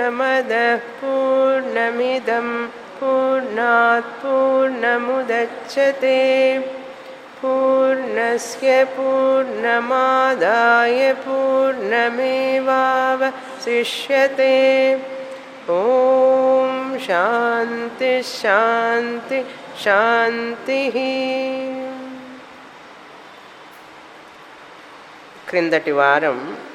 पूर्णमदः पूर्णमिदं पूर्णात् पूर्णमुदच्छते पूर्णस्य पूर्णमादाय पूर्णमेवावशिष्यते ॐ शान्ति शान्ति శాంతిః క్రిందటి వారం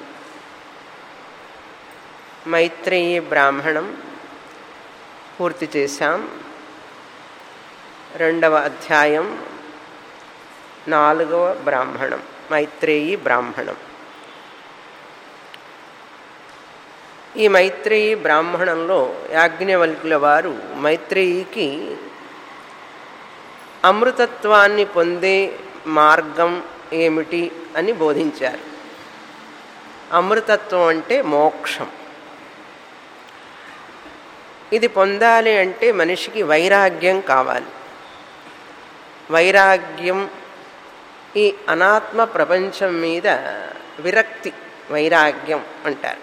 మైత్రేయి బ్రాహ్మణం పూర్తి చేశాం రెండవ అధ్యాయం నాలుగవ బ్రాహ్మణం మైత్రేయి బ్రాహ్మణం ఈ మైత్రేయి బ్రాహ్మణంలో యాజ్ఞవల్కుల వారు మైత్రేయికి అమృతత్వాన్ని పొందే మార్గం ఏమిటి అని బోధించారు అమృతత్వం అంటే మోక్షం ఇది పొందాలి అంటే మనిషికి వైరాగ్యం కావాలి వైరాగ్యం ఈ అనాత్మ ప్రపంచం మీద విరక్తి వైరాగ్యం అంటారు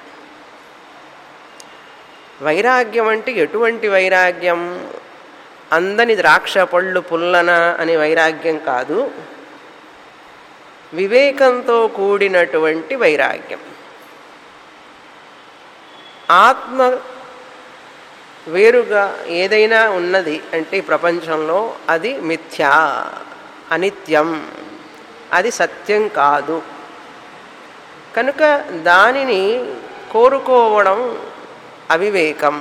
వైరాగ్యం అంటే ఎటువంటి వైరాగ్యం అందని ద్రాక్ష పళ్ళు పుల్లన అనే వైరాగ్యం కాదు వివేకంతో కూడినటువంటి వైరాగ్యం ఆత్మ వేరుగా ఏదైనా ఉన్నది అంటే ఈ ప్రపంచంలో అది మిథ్యా అనిత్యం అది సత్యం కాదు కనుక దానిని కోరుకోవడం అవివేకం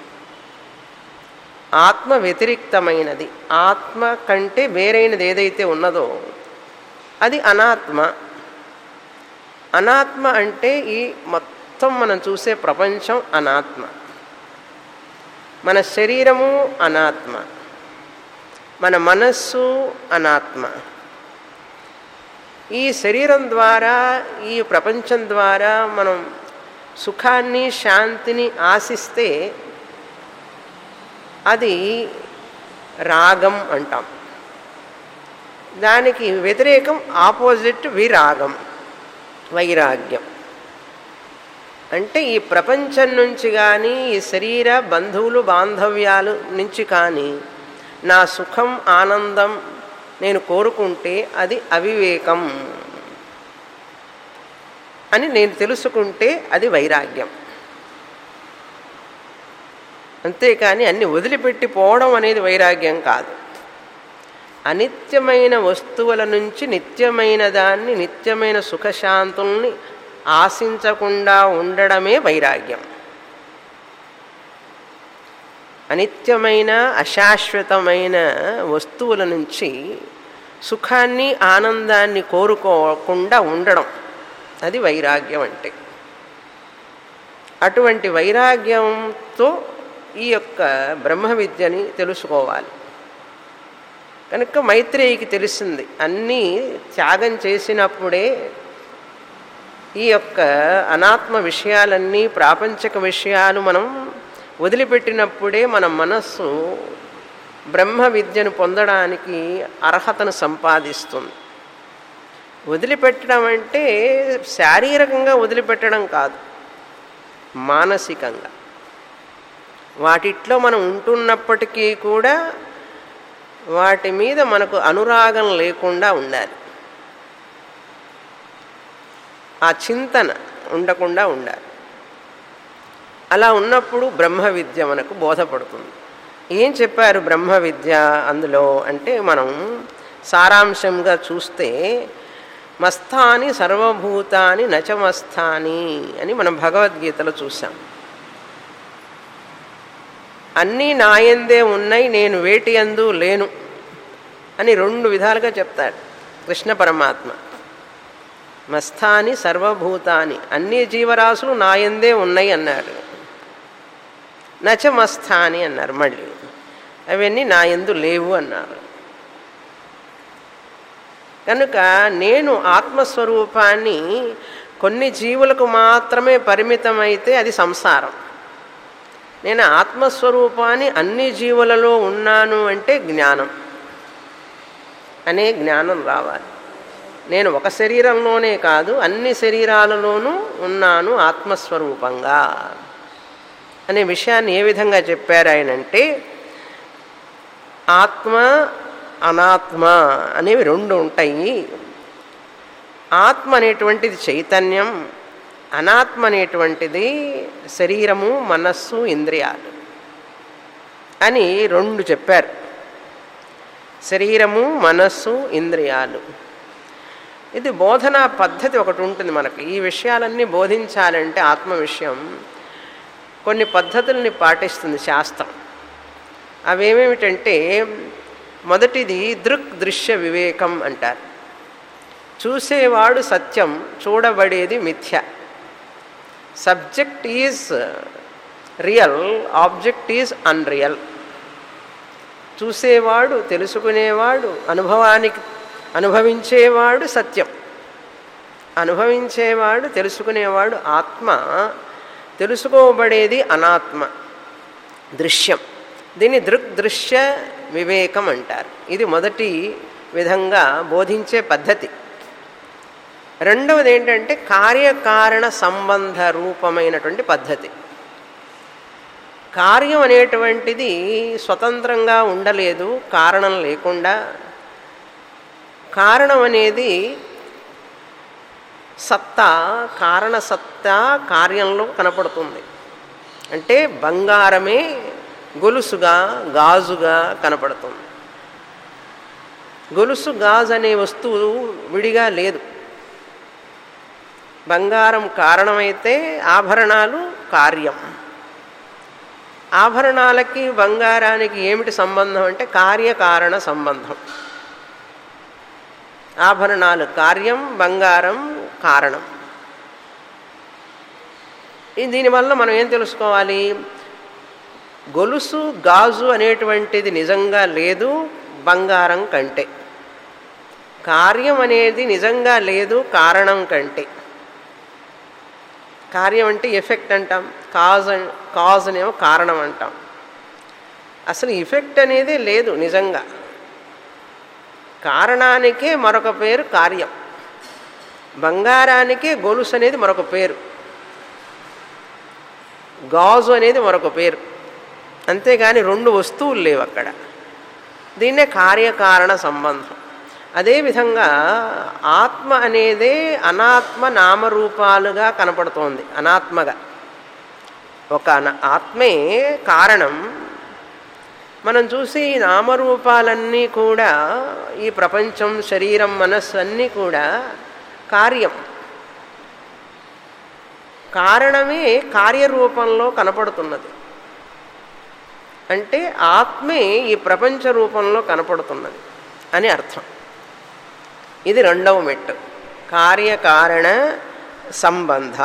ఆత్మ వ్యతిరిక్తమైనది ఆత్మ కంటే వేరైనది ఏదైతే ఉన్నదో అది అనాత్మ అనాత్మ అంటే ఈ మొత్తం మనం చూసే ప్రపంచం అనాత్మ మన శరీరము అనాత్మ మన మనస్సు అనాత్మ ఈ శరీరం ద్వారా ఈ ప్రపంచం ద్వారా మనం సుఖాన్ని శాంతిని ఆశిస్తే అది రాగం అంటాం దానికి వ్యతిరేకం ఆపోజిట్ విరాగం వైరాగ్యం అంటే ఈ ప్రపంచం నుంచి కానీ ఈ శరీర బంధువులు బాంధవ్యాలు నుంచి కానీ నా సుఖం ఆనందం నేను కోరుకుంటే అది అవివేకం అని నేను తెలుసుకుంటే అది వైరాగ్యం అంతేకాని అన్ని వదిలిపెట్టి పోవడం అనేది వైరాగ్యం కాదు అనిత్యమైన వస్తువుల నుంచి నిత్యమైన దాన్ని నిత్యమైన సుఖశాంతుల్ని ఆశించకుండా ఉండడమే వైరాగ్యం అనిత్యమైన అశాశ్వతమైన వస్తువుల నుంచి సుఖాన్ని ఆనందాన్ని కోరుకోకుండా ఉండడం అది వైరాగ్యం అంటే అటువంటి వైరాగ్యంతో ఈ యొక్క బ్రహ్మ విద్యని తెలుసుకోవాలి కనుక మైత్రేయికి తెలిసింది అన్నీ త్యాగం చేసినప్పుడే ఈ యొక్క అనాత్మ విషయాలన్నీ ప్రాపంచక విషయాలు మనం వదిలిపెట్టినప్పుడే మన మనస్సు బ్రహ్మ విద్యను పొందడానికి అర్హతను సంపాదిస్తుంది వదిలిపెట్టడం అంటే శారీరకంగా వదిలిపెట్టడం కాదు మానసికంగా వాటిట్లో మనం ఉంటున్నప్పటికీ కూడా వాటి మీద మనకు అనురాగం లేకుండా ఉండాలి ఆ చింతన ఉండకుండా ఉండాలి అలా ఉన్నప్పుడు బ్రహ్మ విద్య మనకు బోధపడుతుంది ఏం చెప్పారు బ్రహ్మ విద్య అందులో అంటే మనం సారాంశంగా చూస్తే మస్తాని సర్వభూతాని నచమస్తాని అని మనం భగవద్గీతలో చూసాం అన్నీ నాయందే ఉన్నాయి నేను వేటి అందు లేను అని రెండు విధాలుగా చెప్తాడు కృష్ణ పరమాత్మ మస్తాని సర్వభూతాని అన్ని జీవరాశులు నాయందే ఉన్నాయి అన్నాడు నచమస్థాని అన్నారు మళ్ళీ అవన్నీ నా ఎందు లేవు అన్నారు కనుక నేను ఆత్మస్వరూపాన్ని కొన్ని జీవులకు మాత్రమే పరిమితమైతే అది సంసారం నేను ఆత్మస్వరూపాన్ని అన్ని జీవులలో ఉన్నాను అంటే జ్ఞానం అనే జ్ఞానం రావాలి నేను ఒక శరీరంలోనే కాదు అన్ని శరీరాలలోనూ ఉన్నాను ఆత్మస్వరూపంగా అనే విషయాన్ని ఏ విధంగా చెప్పారు ఆయన అంటే ఆత్మ అనాత్మ అనేవి రెండు ఉంటాయి ఆత్మ అనేటువంటిది చైతన్యం అనాత్మ అనేటువంటిది శరీరము మనస్సు ఇంద్రియాలు అని రెండు చెప్పారు శరీరము మనస్సు ఇంద్రియాలు ఇది బోధనా పద్ధతి ఒకటి ఉంటుంది మనకు ఈ విషయాలన్నీ బోధించాలంటే ఆత్మ విషయం కొన్ని పద్ధతుల్ని పాటిస్తుంది శాస్త్రం అవేమేమిటంటే మొదటిది దృక్ దృశ్య వివేకం అంటారు చూసేవాడు సత్యం చూడబడేది మిథ్య subject is real object is unreal చూసేవాడు తెలుసుకునేవాడు అనుభవానికి అనుభవించేవాడు సత్యం అనుభవించేవాడు తెలుసుకునేవాడు ఆత్మ తెలుసుకోబడేది అనాత్మ దృశ్యం దీన్ని దృక్ దృశ్య వివేకం అంటారు ఇది మొదటి విధంగా బోధించే పద్ధతి రెండవది ఏంటంటే కార్యకారణ సంబంధ రూపమైనటువంటి పద్ధతి కార్యం అనేటువంటిది స్వతంత్రంగా ఉండలేదు కారణం లేకుండా కారణం అనేది సత్తా కారణ సత్తా కార్యంలో కనపడుతుంది అంటే బంగారమే గొలుసుగా గాజుగా కనపడుతుంది గొలుసు గాజు అనే వస్తువు విడిగా లేదు బంగారం కారణమైతే ఆభరణాలు కార్యం ఆభరణాలకి బంగారానికి ఏమిటి సంబంధం అంటే కార్యకారణ సంబంధం ఆభరణాలు కార్యం బంగారం కారణం దీనివల్ల మనం ఏం తెలుసుకోవాలి గొలుసు గాజు అనేటువంటిది నిజంగా లేదు బంగారం కంటే కార్యం అనేది నిజంగా లేదు కారణం కంటే కార్యం అంటే ఎఫెక్ట్ అంటాం కాజ్ కాజ్ అనేమో కారణం అంటాం అసలు ఇఫెక్ట్ అనేది లేదు నిజంగా కారణానికే మరొక పేరు కార్యం బంగారానికే గొలుసు అనేది మరొక పేరు గాజు అనేది మరొక పేరు అంతేగాని రెండు వస్తువులు లేవు అక్కడ దీన్నే కార్యకారణ సంబంధం అదేవిధంగా ఆత్మ అనేదే అనాత్మ నామరూపాలుగా కనపడుతోంది అనాత్మగా ఒక ఆత్మే కారణం మనం చూసి ఈ నామరూపాలన్నీ కూడా ఈ ప్రపంచం శరీరం మనస్సు అన్నీ కూడా కార్యం కారణమే కార్యరూపంలో కనపడుతున్నది అంటే ఆత్మే ఈ ప్రపంచ రూపంలో కనపడుతున్నది అని అర్థం ఇది రెండవ మెట్టు కార్యకారణ సంబంధ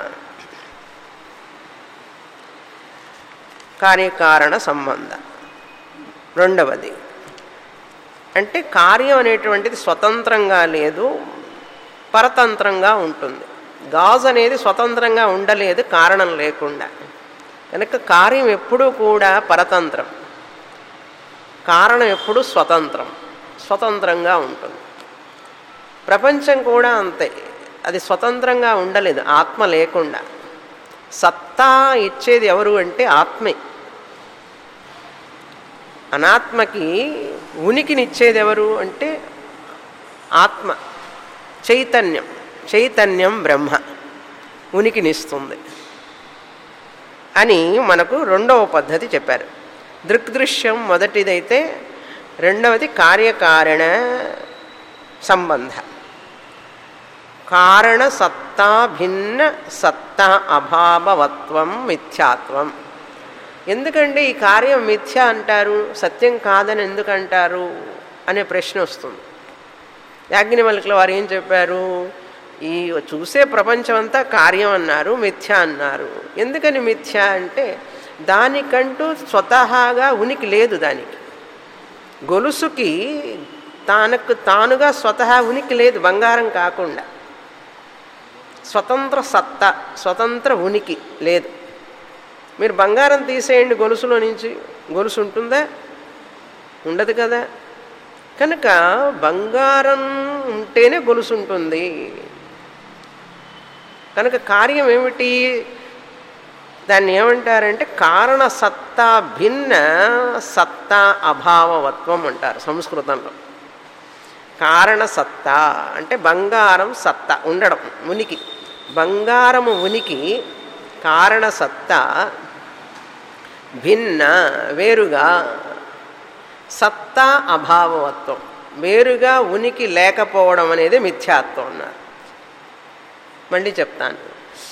కార్యకారణ సంబంధ రెండవది అంటే కార్యం అనేటువంటిది స్వతంత్రంగా లేదు పరతంత్రంగా ఉంటుంది గాజు అనేది స్వతంత్రంగా ఉండలేదు కారణం లేకుండా కనుక కార్యం ఎప్పుడూ కూడా పరతంత్రం కారణం ఎప్పుడు స్వతంత్రం స్వతంత్రంగా ఉంటుంది ప్రపంచం కూడా అంతే అది స్వతంత్రంగా ఉండలేదు ఆత్మ లేకుండా సత్తా ఇచ్చేది ఎవరు అంటే ఆత్మే అనాత్మకి ఉనికినిచ్చేది ఎవరు అంటే ఆత్మ చైతన్యం చైతన్యం బ్రహ్మ ఉనికినిస్తుంది అని మనకు రెండవ పద్ధతి చెప్పారు దృక్దృశ్యం మొదటిదైతే రెండవది కార్యకారణ సంబంధ కారణ సత్తా భిన్న సత్తా అభావవత్వం మిథ్యాత్వం ఎందుకంటే ఈ కార్యం మిథ్య అంటారు సత్యం కాదని ఎందుకంటారు అనే ప్రశ్న వస్తుంది యాజ్ఞవల్కుల వారు ఏం చెప్పారు ఈ చూసే ప్రపంచం అంతా కార్యం అన్నారు మిథ్య అన్నారు ఎందుకని మిథ్య అంటే దానికంటూ స్వతహాగా ఉనికి లేదు దానికి గొలుసుకి తనకు తానుగా స్వతహా ఉనికి లేదు బంగారం కాకుండా స్వతంత్ర సత్తా స్వతంత్ర ఉనికి లేదు మీరు బంగారం తీసేయండి గొలుసులో నుంచి గొలుసు ఉంటుందా ఉండదు కదా కనుక బంగారం ఉంటేనే గొలుసు ఉంటుంది కనుక కార్యం ఏమిటి దాన్ని ఏమంటారంటే కారణ సత్తా భిన్న సత్తా అభావవత్వం అంటారు సంస్కృతంలో కారణ సత్తా అంటే బంగారం సత్తా ఉండడం ఉనికి బంగారము ఉనికి కారణ సత్తా భిన్న వేరుగా సత్తా అభావవత్వం వేరుగా ఉనికి లేకపోవడం అనేది మిథ్యాత్వం అన్నారు మళ్ళీ చెప్తాను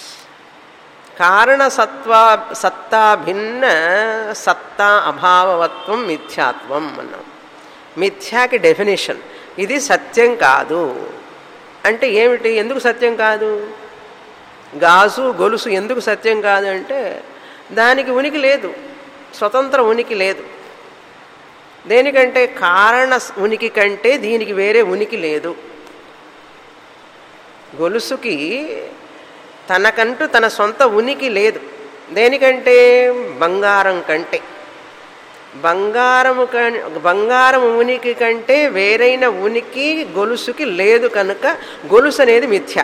కారణసత్వ సత్తా భిన్న సత్తా అభావవత్వం మిథ్యాత్వం అన్నాం మిథ్యాకి డెఫినేషన్ ఇది సత్యం కాదు అంటే ఏమిటి ఎందుకు సత్యం కాదు గాజు గొలుసు ఎందుకు సత్యం కాదు అంటే దానికి ఉనికి లేదు స్వతంత్ర ఉనికి లేదు దేనికంటే కారణ ఉనికి కంటే దీనికి వేరే ఉనికి లేదు గొలుసుకి తనకంటూ తన సొంత ఉనికి లేదు దేనికంటే బంగారం కంటే బంగారము బంగారం ఉనికి కంటే వేరైన ఉనికి గొలుసుకి లేదు కనుక గొలుసు అనేది మిథ్య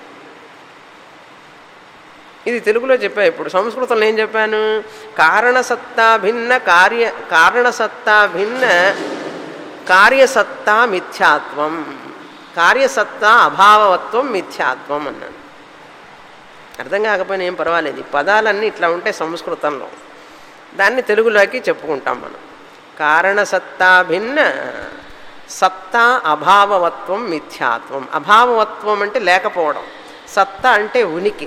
ఇది తెలుగులో చెప్పా ఇప్పుడు సంస్కృతంలో ఏం చెప్పాను కారణసత్తా భిన్న కార్య కారణసత్తా భిన్న కార్యసత్తా మిథ్యాత్వం కార్యసత్తా అభావత్వం మిథ్యాత్వం అన్నాను అర్థం కాకపోయినా ఏం పర్వాలేదు ఈ పదాలన్నీ ఇట్లా ఉంటాయి సంస్కృతంలో దాన్ని తెలుగులోకి చెప్పుకుంటాం మనం కారణసత్తా భిన్న సత్తా అభావవత్వం మిథ్యాత్వం అభావవత్వం అంటే లేకపోవడం సత్తా అంటే ఉనికి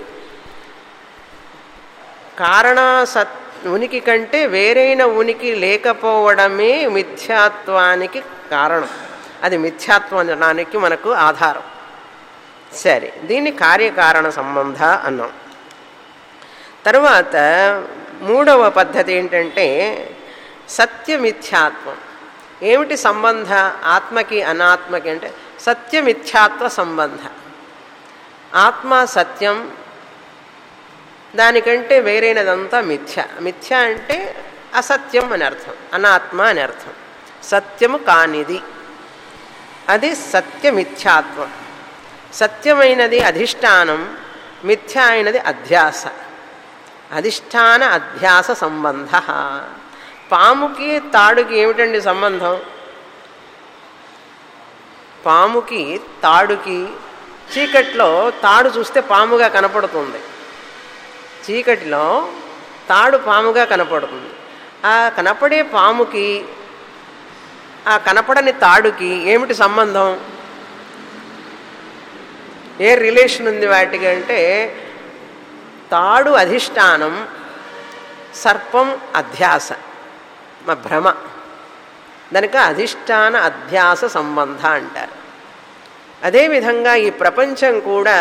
కారణ సత్ ఉనికి కంటే వేరైన ఉనికి లేకపోవడమే మిథ్యాత్వానికి కారణం అది మిథ్యాత్వం అనడానికి మనకు ఆధారం సరే దీన్ని కార్యకారణ సంబంధ అన్నాం తర్వాత మూడవ పద్ధతి ఏంటంటే సత్యమిథ్యాత్వం ఏమిటి సంబంధ ఆత్మకి అనాత్మకి అంటే సత్యమిథ్యాత్వ సంబంధ ఆత్మ సత్యం దానికంటే వేరైనదంతా మిథ్య మిథ్య అంటే అసత్యం అని అర్థం అనాత్మ అని అర్థం సత్యము కానిది అది సత్యమిథ్యాత్వం సత్యమైనది అధిష్టానం మిథ్య అయినది అధ్యాస అధిష్టాన అధ్యాస సంబంధ పాముకి తాడుకి ఏమిటండి సంబంధం పాముకి తాడుకి చీకట్లో తాడు చూస్తే పాముగా కనపడుతుంది చీకటిలో తాడు పాముగా కనపడుతుంది ఆ కనపడే పాముకి ఆ కనపడని తాడుకి ఏమిటి సంబంధం ఏ రిలేషన్ ఉంది వాటికి అంటే తాడు అధిష్టానం సర్పం అధ్యాస మా భ్రమ దానికి అధిష్టాన అధ్యాస సంబంధ అంటారు అదేవిధంగా ఈ ప్రపంచం కూడా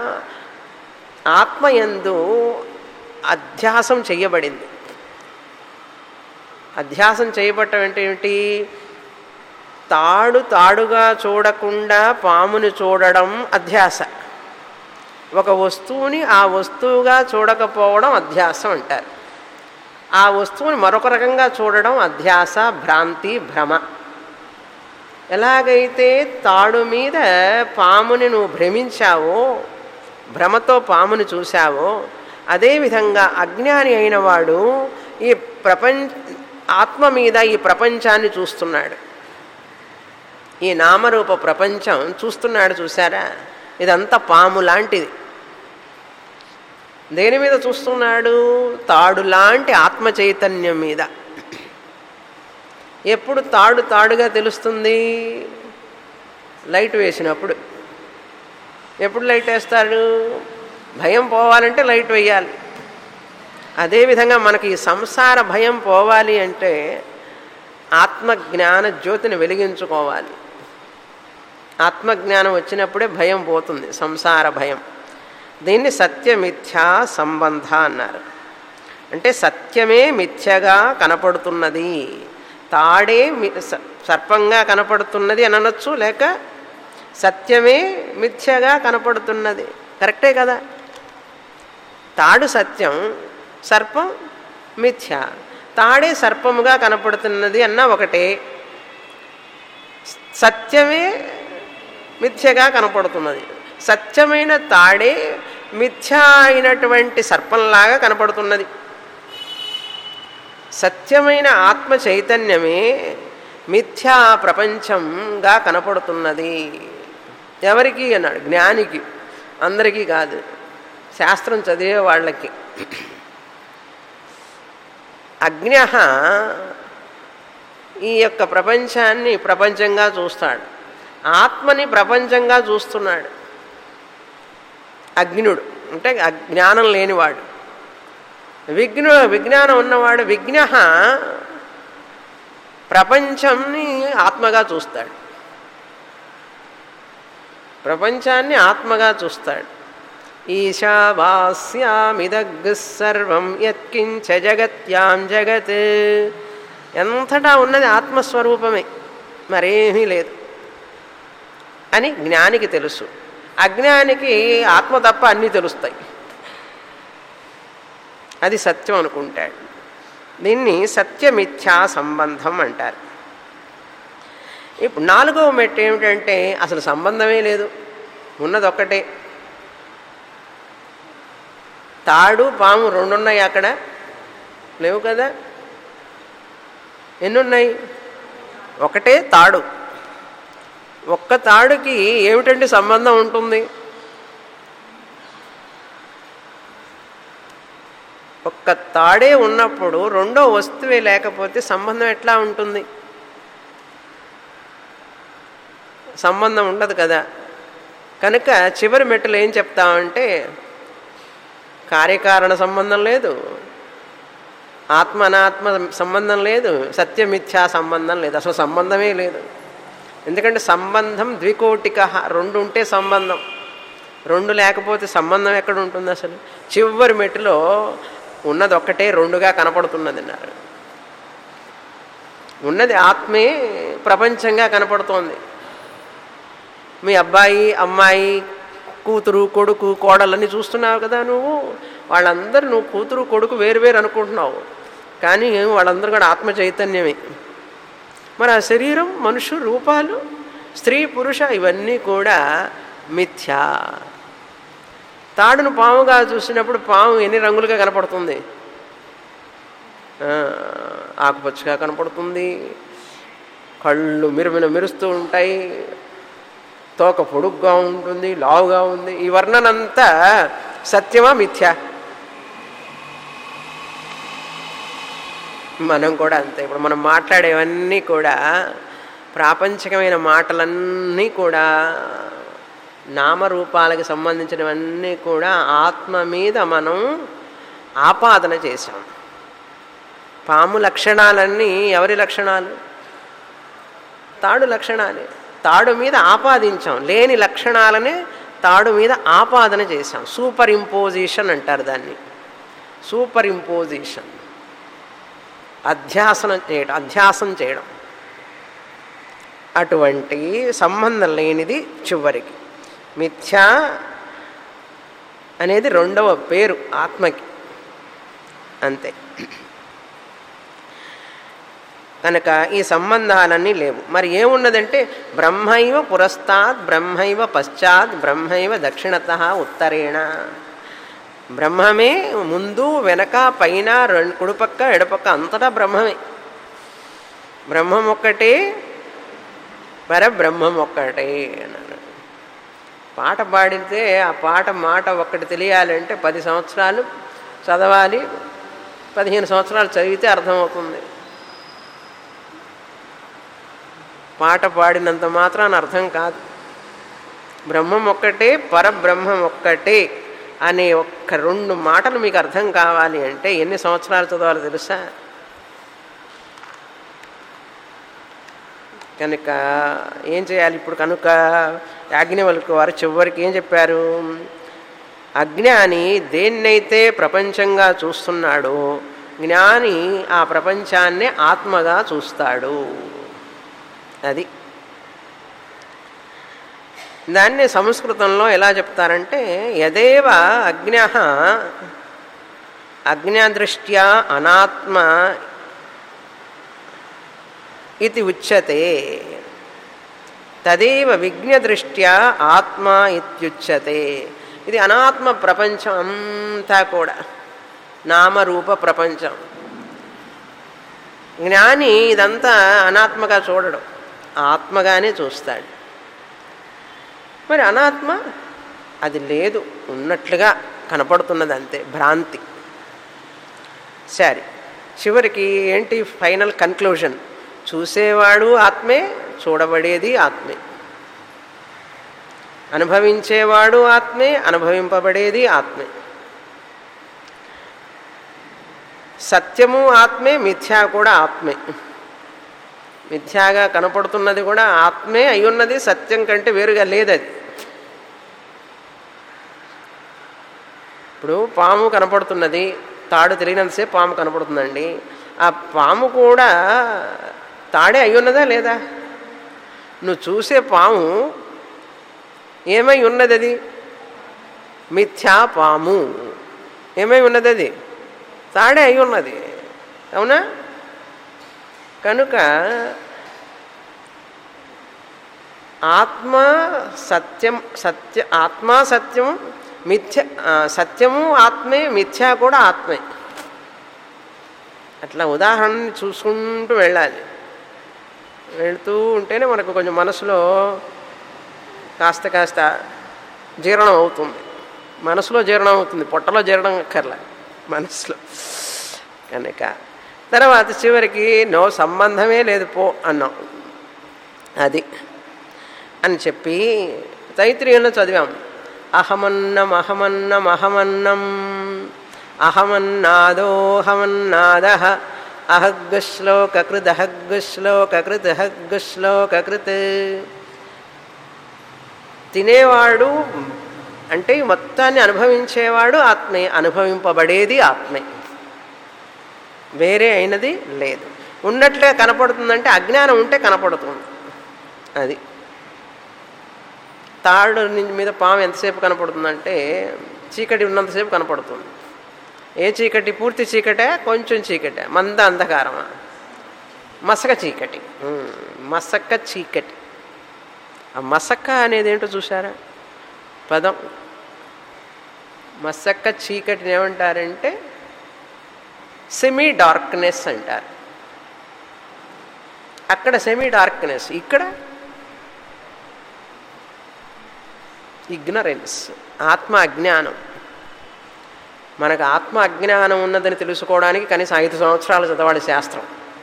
ఆత్మయందు అధ్యాసం చేయబడింది అధ్యాసం చేయబట్టం అంటే ఏమిటి తాడు తాడుగా చూడకుండా పాముని చూడడం అధ్యాస ఒక వస్తువుని ఆ వస్తువుగా చూడకపోవడం అధ్యాసం అంటారు ఆ వస్తువుని మరొక రకంగా చూడడం అధ్యాస భ్రాంతి భ్రమ ఎలాగైతే తాడు మీద పాముని నువ్వు భ్రమించావో భ్రమతో పాముని చూశావో అదేవిధంగా అజ్ఞాని అయిన వాడు ఈ ప్రపంచ ఆత్మ మీద ఈ ప్రపంచాన్ని చూస్తున్నాడు ఈ నామరూప ప్రపంచం చూస్తున్నాడు చూసారా ఇదంతా పాము లాంటిది దేని మీద చూస్తున్నాడు తాడు లాంటి ఆత్మ చైతన్యం మీద ఎప్పుడు తాడు తాడుగా తెలుస్తుంది లైట్ వేసినప్పుడు ఎప్పుడు లైట్ వేస్తాడు భయం పోవాలంటే లైట్ వేయాలి అదేవిధంగా మనకి ఈ సంసార భయం పోవాలి అంటే ఆత్మజ్ఞాన జ్యోతిని వెలిగించుకోవాలి ఆత్మజ్ఞానం వచ్చినప్పుడే భయం పోతుంది సంసార భయం దీన్ని సత్యమిథ్యా సంబంధ అన్నారు అంటే సత్యమే మిథ్యగా కనపడుతున్నది తాడే సర్పంగా కనపడుతున్నది అని అనొచ్చు లేక సత్యమే మిథ్యగా కనపడుతున్నది కరెక్టే కదా తాడు సత్యం సర్పం మిథ్య తాడే సర్పముగా కనపడుతున్నది అన్న ఒకటే సత్యమే మిథ్యగా కనపడుతున్నది సత్యమైన తాడే మిథ్యా అయినటువంటి సర్పంలాగా కనపడుతున్నది సత్యమైన ఆత్మ చైతన్యమే మిథ్యా ప్రపంచంగా కనపడుతున్నది ఎవరికి అన్నాడు జ్ఞానికి అందరికీ కాదు శాస్త్రం చదివే వాళ్ళకి అజ్ఞ ఈ యొక్క ప్రపంచాన్ని ప్రపంచంగా చూస్తాడు ఆత్మని ప్రపంచంగా చూస్తున్నాడు అగ్నుడు అంటే జ్ఞానం లేనివాడు విఘ్ను విజ్ఞానం ఉన్నవాడు విజ్ఞ ప్రపంచంని ఆత్మగా చూస్తాడు ప్రపంచాన్ని ఆత్మగా చూస్తాడు ఈశావాస్యామిదగ్ సర్వం యత్కించ జగత్యాం జగత్ ఎంతటా ఉన్నది ఆత్మస్వరూపమే మరేమీ లేదు అని జ్ఞానికి తెలుసు అజ్ఞానికి ఆత్మ తప్ప అన్నీ తెలుస్తాయి అది సత్యం అనుకుంటాడు దీన్ని సత్యమిథ్యా సంబంధం అంటారు ఇప్పుడు నాలుగవ మెట్టు ఏమిటంటే అసలు సంబంధమే లేదు ఉన్నది ఒక్కటే తాడు పాము రెండున్నాయి అక్కడ లేవు కదా ఎన్నున్నాయి ఒకటే తాడు ఒక్క తాడుకి ఏమిటండి సంబంధం ఉంటుంది ఒక్క తాడే ఉన్నప్పుడు రెండో వస్తువే లేకపోతే సంబంధం ఎట్లా ఉంటుంది సంబంధం ఉండదు కదా కనుక చివరి మెట్టులు ఏం చెప్తామంటే కార్యకారణ సంబంధం లేదు ఆత్మ అనాత్మ సంబంధం లేదు సత్యమిథ్యా సంబంధం లేదు అసలు సంబంధమే లేదు ఎందుకంటే సంబంధం ద్వికోటిక రెండు ఉంటే సంబంధం రెండు లేకపోతే సంబంధం ఎక్కడ ఉంటుంది అసలు చివరి మెట్టులో ఉన్నది ఒక్కటే రెండుగా కనపడుతున్నది అన్నారు ఉన్నది ఆత్మే ప్రపంచంగా కనపడుతోంది మీ అబ్బాయి అమ్మాయి కూతురు కొడుకు కోడలని చూస్తున్నావు కదా నువ్వు వాళ్ళందరూ నువ్వు కూతురు కొడుకు వేరు వేరు అనుకుంటున్నావు కానీ వాళ్ళందరూ కూడా ఆత్మ చైతన్యమే మరి ఆ శరీరం మనుషు రూపాలు స్త్రీ పురుష ఇవన్నీ కూడా మిథ్యా తాడును పాముగా చూసినప్పుడు పాము ఎన్ని రంగులుగా కనపడుతుంది ఆకుపచ్చగా కనపడుతుంది కళ్ళు మిరుమిన మెరుస్తూ ఉంటాయి తోక పొడుగ్గా ఉంటుంది లావుగా ఉంది ఈ వర్ణనంతా సత్యమా మిథ్యా మనం కూడా అంతే ఇప్పుడు మనం మాట్లాడేవన్నీ కూడా ప్రాపంచికమైన మాటలన్నీ కూడా నామరూపాలకు సంబంధించినవన్నీ కూడా ఆత్మ మీద మనం ఆపాదన చేశాం పాము లక్షణాలన్నీ ఎవరి లక్షణాలు తాడు లక్షణాలే తాడు మీద ఆపాదించాం లేని లక్షణాలని తాడు మీద ఆపాదన చేశాం సూపర్ ఇంపోజిషన్ అంటారు దాన్ని సూపర్ ఇంపోజిషన్ అధ్యాసనం చేయడం అధ్యాసం చేయడం అటువంటి సంబంధం లేనిది చివరికి మిథ్యా అనేది రెండవ పేరు ఆత్మకి అంతే కనుక ఈ సంబంధాలన్నీ లేవు మరి ఏమున్నదంటే బ్రహ్మైవ పురస్తాత్ బ్రహ్మైవ పశ్చాత్ బ్రహ్మైవ దక్షిణత ఉత్తరేణ బ్రహ్మమే ముందు వెనక పైన రెండు కుడిపక్క ఎడపక్క అంతటా బ్రహ్మమే బ్రహ్మం ఒక్కటే పరబ్రహ్మం ఒక్కటే అన్నాడు పాట పాడితే ఆ పాట మాట ఒక్కటి తెలియాలంటే పది సంవత్సరాలు చదవాలి పదిహేను సంవత్సరాలు చదివితే అర్థమవుతుంది పాట పాడినంత మాత్రాన అర్థం కాదు బ్రహ్మం ఒక్కటే పరబ్రహ్మం ఒక్కటే అనే ఒక్క రెండు మాటలు మీకు అర్థం కావాలి అంటే ఎన్ని సంవత్సరాలు చదవాలో తెలుసా కనుక ఏం చేయాలి ఇప్పుడు కనుక యాజ్ఞవల్కి వారు చివరికి ఏం చెప్పారు అజ్ఞాని దేన్నైతే ప్రపంచంగా చూస్తున్నాడో జ్ఞాని ఆ ప్రపంచాన్నే ఆత్మగా చూస్తాడు అది దాన్ని సంస్కృతంలో ఎలా చెప్తారంటే యదేవ అజ్ఞ అజ్ఞాదృష్ట్యా అనాత్మ ఇది ఉచ్యతే తదేవ విజ్ఞదృష్ట్యా ఆత్మ ఇత్యుచ్యతే ఇది అనాత్మ ప్రపంచం అంతా కూడా నామరూప ప్రపంచం జ్ఞాని ఇదంతా అనాత్మగా చూడడం ఆత్మగానే చూస్తాడు మరి అనాత్మ అది లేదు ఉన్నట్లుగా కనపడుతున్నది అంతే భ్రాంతి సరే చివరికి ఏంటి ఫైనల్ కన్క్లూజన్ చూసేవాడు ఆత్మే చూడబడేది ఆత్మే అనుభవించేవాడు ఆత్మే అనుభవింపబడేది ఆత్మే సత్యము ఆత్మే మిథ్యా కూడా ఆత్మే మిథ్యాగా కనపడుతున్నది కూడా ఆత్మే అయ్యున్నది సత్యం కంటే వేరుగా లేదది ఇప్పుడు పాము కనపడుతున్నది తాడు తెలియనంతసేపు పాము కనపడుతుందండి ఆ పాము కూడా తాడే అయ్యున్నదా లేదా నువ్వు చూసే పాము ఏమై ఉన్నది అది మిథ్యా పాము ఏమై ఉన్నది అది తాడే అయి ఉన్నది అవునా కనుక ఆత్మ సత్యం సత్య ఆత్మ సత్యం మిథ్య సత్యము ఆత్మే మిథ్యా కూడా ఆత్మే అట్లా ఉదాహరణ చూసుకుంటూ వెళ్ళాలి వెళుతూ ఉంటేనే మనకు కొంచెం మనసులో కాస్త కాస్త జీర్ణం అవుతుంది మనసులో జీర్ణం అవుతుంది పొట్టలో జీర్ణం అక్కర్లే మనసులో కనుక తర్వాత చివరికి నో సంబంధమే లేదు పో అన్నాం అది అని చెప్పి తైత్రీయంలో చదివాం అహమన్నం అహమన్నం అహమన్నం అహమన్నాదోహమన్నాద అహగ్శ్లోకృత్ అహగ్శ్లోకృత్ అహగ్శ్లోకృత్ తినేవాడు అంటే ఈ మొత్తాన్ని అనుభవించేవాడు ఆత్మే అనుభవింపబడేది ఆత్మే వేరే అయినది లేదు ఉన్నట్లే కనపడుతుందంటే అజ్ఞానం ఉంటే కనపడుతుంది అది తాడు మీద పాము ఎంతసేపు కనపడుతుందంటే చీకటి ఉన్నంతసేపు కనపడుతుంది ఏ చీకటి పూర్తి చీకటే కొంచెం చీకటే మంద అంధకారమా మసక చీకటి మసక్క చీకటి ఆ మసక్క అనేది ఏంటో చూసారా పదం మసక్క చీకటిని ఏమంటారంటే సెమీ డార్క్నెస్ అంటారు అక్కడ సెమీ డార్క్నెస్ ఇక్కడ ఇగ్నరెన్స్ ఆత్మ అజ్ఞానం మనకు ఆత్మ అజ్ఞానం ఉన్నదని తెలుసుకోవడానికి కనీసం ఐదు సంవత్సరాలు చదవాలి శాస్త్రం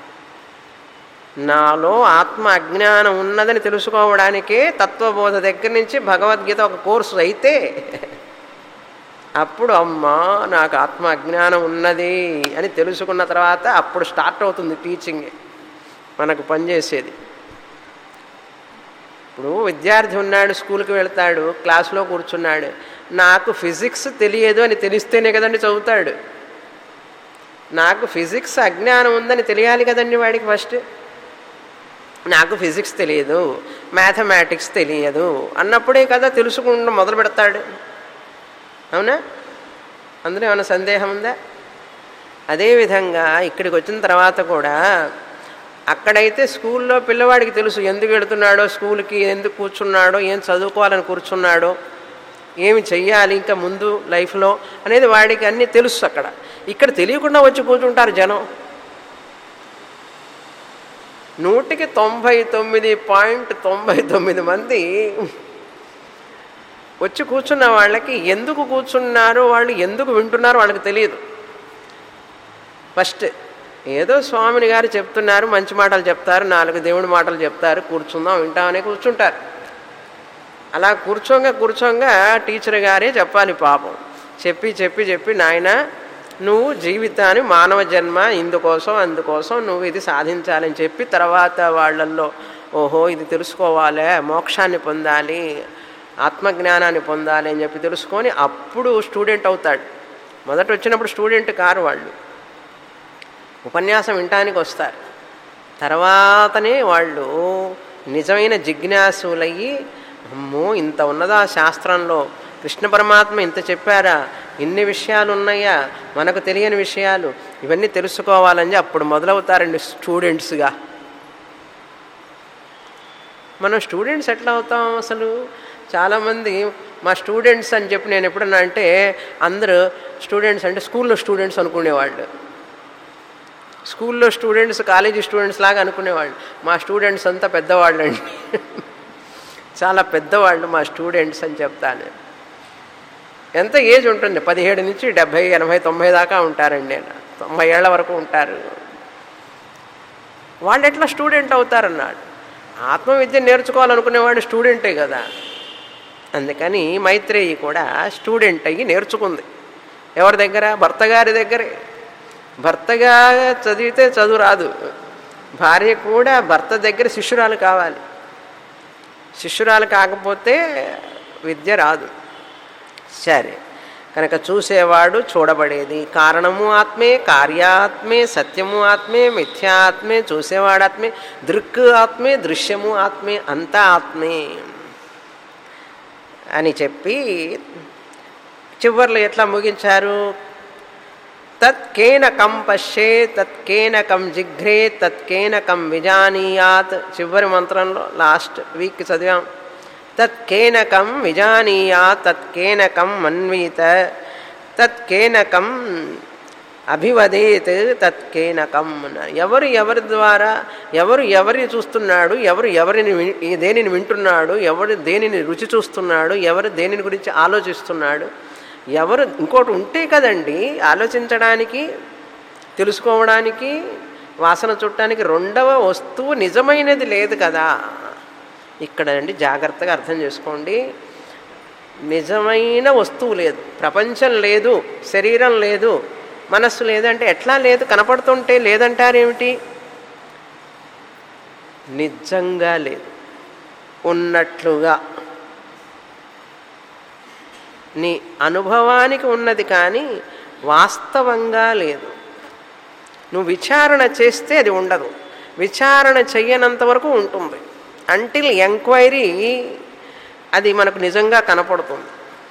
నాలో ఆత్మ అజ్ఞానం ఉన్నదని తెలుసుకోవడానికే తత్వబోధ దగ్గర నుంచి భగవద్గీత ఒక కోర్సు అయితే అప్పుడు అమ్మా నాకు ఆత్మ అజ్ఞానం ఉన్నది అని తెలుసుకున్న తర్వాత అప్పుడు స్టార్ట్ అవుతుంది టీచింగ్ మనకు పనిచేసేది ఇప్పుడు విద్యార్థి ఉన్నాడు స్కూల్కి వెళ్తాడు క్లాస్లో కూర్చున్నాడు నాకు ఫిజిక్స్ తెలియదు అని తెలిస్తేనే కదండి చదువుతాడు నాకు ఫిజిక్స్ అజ్ఞానం ఉందని తెలియాలి కదండి వాడికి ఫస్ట్ నాకు ఫిజిక్స్ తెలియదు మ్యాథమెటిక్స్ తెలియదు అన్నప్పుడే కదా తెలుసుకుంటూ మొదలు పెడతాడు అవునా అందులో ఏమైనా సందేహం ఉందా అదేవిధంగా ఇక్కడికి వచ్చిన తర్వాత కూడా అక్కడైతే స్కూల్లో పిల్లవాడికి తెలుసు ఎందుకు వెళుతున్నాడో స్కూల్కి ఎందుకు కూర్చున్నాడో ఏం చదువుకోవాలని కూర్చున్నాడో ఏమి చెయ్యాలి ఇంకా ముందు లైఫ్లో అనేది వాడికి అన్నీ తెలుసు అక్కడ ఇక్కడ తెలియకుండా వచ్చి కూర్చుంటారు జనం నూటికి తొంభై తొమ్మిది పాయింట్ తొంభై తొమ్మిది మంది వచ్చి కూర్చున్న వాళ్ళకి ఎందుకు కూర్చున్నారో వాళ్ళు ఎందుకు వింటున్నారో వాళ్ళకి తెలియదు ఫస్ట్ ఏదో స్వామిని గారు చెప్తున్నారు మంచి మాటలు చెప్తారు నాలుగు దేవుడి మాటలు చెప్తారు కూర్చుందాం వింటామని కూర్చుంటారు అలా కూర్చోంగా కూర్చోంగా టీచర్ గారే చెప్పాలి పాపం చెప్పి చెప్పి చెప్పి నాయన నువ్వు జీవితాన్ని మానవ జన్మ ఇందుకోసం అందుకోసం నువ్వు ఇది సాధించాలని చెప్పి తర్వాత వాళ్ళల్లో ఓహో ఇది తెలుసుకోవాలి మోక్షాన్ని పొందాలి ఆత్మజ్ఞానాన్ని పొందాలి అని చెప్పి తెలుసుకొని అప్పుడు స్టూడెంట్ అవుతాడు మొదట వచ్చినప్పుడు స్టూడెంట్ కారు వాళ్ళు ఉపన్యాసం వినటానికి వస్తారు తర్వాతనే వాళ్ళు నిజమైన జిజ్ఞాసులయ్యి అమ్మో ఇంత ఉన్నదా శాస్త్రంలో కృష్ణ పరమాత్మ ఇంత చెప్పారా ఇన్ని విషయాలు ఉన్నాయా మనకు తెలియని విషయాలు ఇవన్నీ తెలుసుకోవాలని అప్పుడు మొదలవుతారండి స్టూడెంట్స్గా మనం స్టూడెంట్స్ ఎట్లా అవుతాం అసలు చాలామంది మా స్టూడెంట్స్ అని చెప్పి నేను ఎప్పుడన్నా అంటే అందరూ స్టూడెంట్స్ అంటే స్కూల్లో స్టూడెంట్స్ అనుకునేవాళ్ళు స్కూల్లో స్టూడెంట్స్ కాలేజీ స్టూడెంట్స్ లాగా అనుకునేవాళ్ళు మా స్టూడెంట్స్ అంతా పెద్దవాళ్ళు అండి చాలా పెద్దవాళ్ళు మా స్టూడెంట్స్ అని చెప్తాను ఎంత ఏజ్ ఉంటుంది పదిహేడు నుంచి డెబ్భై ఎనభై తొంభై దాకా ఉంటారండి తొంభై ఏళ్ల వరకు ఉంటారు వాళ్ళు ఎట్లా స్టూడెంట్ అవుతారన్నాడు ఆత్మవిద్య నేర్చుకోవాలనుకునేవాడు స్టూడెంటే కదా అందుకని మైత్రేయి కూడా స్టూడెంట్ అయ్యి నేర్చుకుంది ఎవరి దగ్గర భర్త గారి దగ్గరే భర్తగా చదివితే చదువు రాదు భార్య కూడా భర్త దగ్గర శిష్యురాలు కావాలి శిష్యురాలు కాకపోతే విద్య రాదు సరే కనుక చూసేవాడు చూడబడేది కారణము ఆత్మే కార్యాత్మే సత్యము ఆత్మే మిథ్యాత్మే చూసేవాడాత్మే దృక్ ఆత్మే దృశ్యము ఆత్మే అంతా ఆత్మే అని చెప్పి చివర్లు ఎట్లా ముగించారు తత్కేనకం పశ్యే తత్కేనకం జిఘ్రే తత్కేనకం విజానీయాత్ చివరి మంత్రంలో లాస్ట్ వీక్ చదివాం తత్కేనకం విజానీయాత్ తత్కేనకం మన్వీత తత్కేనకం అభివదేత్ తత్కేనకం అన్నారు ఎవరు ఎవరి ద్వారా ఎవరు ఎవరిని చూస్తున్నాడు ఎవరు ఎవరిని వి- దేనిని వింటున్నాడు ఎవరు దేనిని రుచి చూస్తున్నాడు ఎవరు దేనిని గురించి ఆలోచిస్తున్నాడు ఎవరు ఇంకోటి ఉంటే కదండి ఆలోచించడానికి తెలుసుకోవడానికి వాసన చుట్టానికి రెండవ వస్తువు నిజమైనది లేదు కదా ఇక్కడ అండి జాగ్రత్తగా అర్థం చేసుకోండి నిజమైన వస్తువు లేదు ప్రపంచం లేదు శరీరం లేదు మనస్సు లేదంటే ఎట్లా లేదు కనపడుతుంటే లేదంటారేమిటి నిజంగా లేదు ఉన్నట్లుగా నీ అనుభవానికి ఉన్నది కానీ వాస్తవంగా లేదు నువ్వు విచారణ చేస్తే అది ఉండదు విచారణ చెయ్యనంత వరకు ఉంటుంది అంటిల్ ఎంక్వైరీ అది మనకు నిజంగా కనపడుతుంది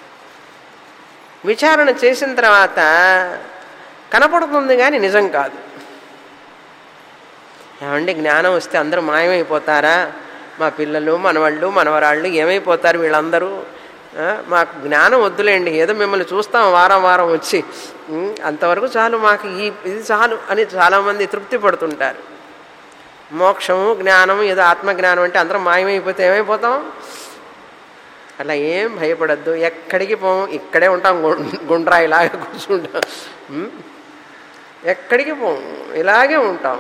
విచారణ చేసిన తర్వాత కనపడుతుంది కానీ నిజం కాదు ఏమండి జ్ఞానం వస్తే అందరూ మాయమైపోతారా మా పిల్లలు మనవాళ్ళు మనవరాళ్ళు ఏమైపోతారు వీళ్ళందరూ ఆ, మాకు జ్ఞానం వద్దులేండి ఏదో మిమ్మల్ని చూస్తాం వారం వారం వచ్చి ఉం, అంతవరకు చాలు మాకు ఈ ఇది చాలు అని చాలామంది తృప్తి పడుతుంటారు మోక్షము జ్ఞానము ఏదో ఆత్మజ్ఞానం అంటే అందరం మాయమైపోతే ఏమైపోతాం అలా ఏం భయపడద్దు ఎక్కడికి పోం ఇక్కడే ఉంటాం గుం- గుండ్రాయిలాగా కూర్చుంటాం ఉం? ఎక్కడికి పోం ఇలాగే ఉంటాం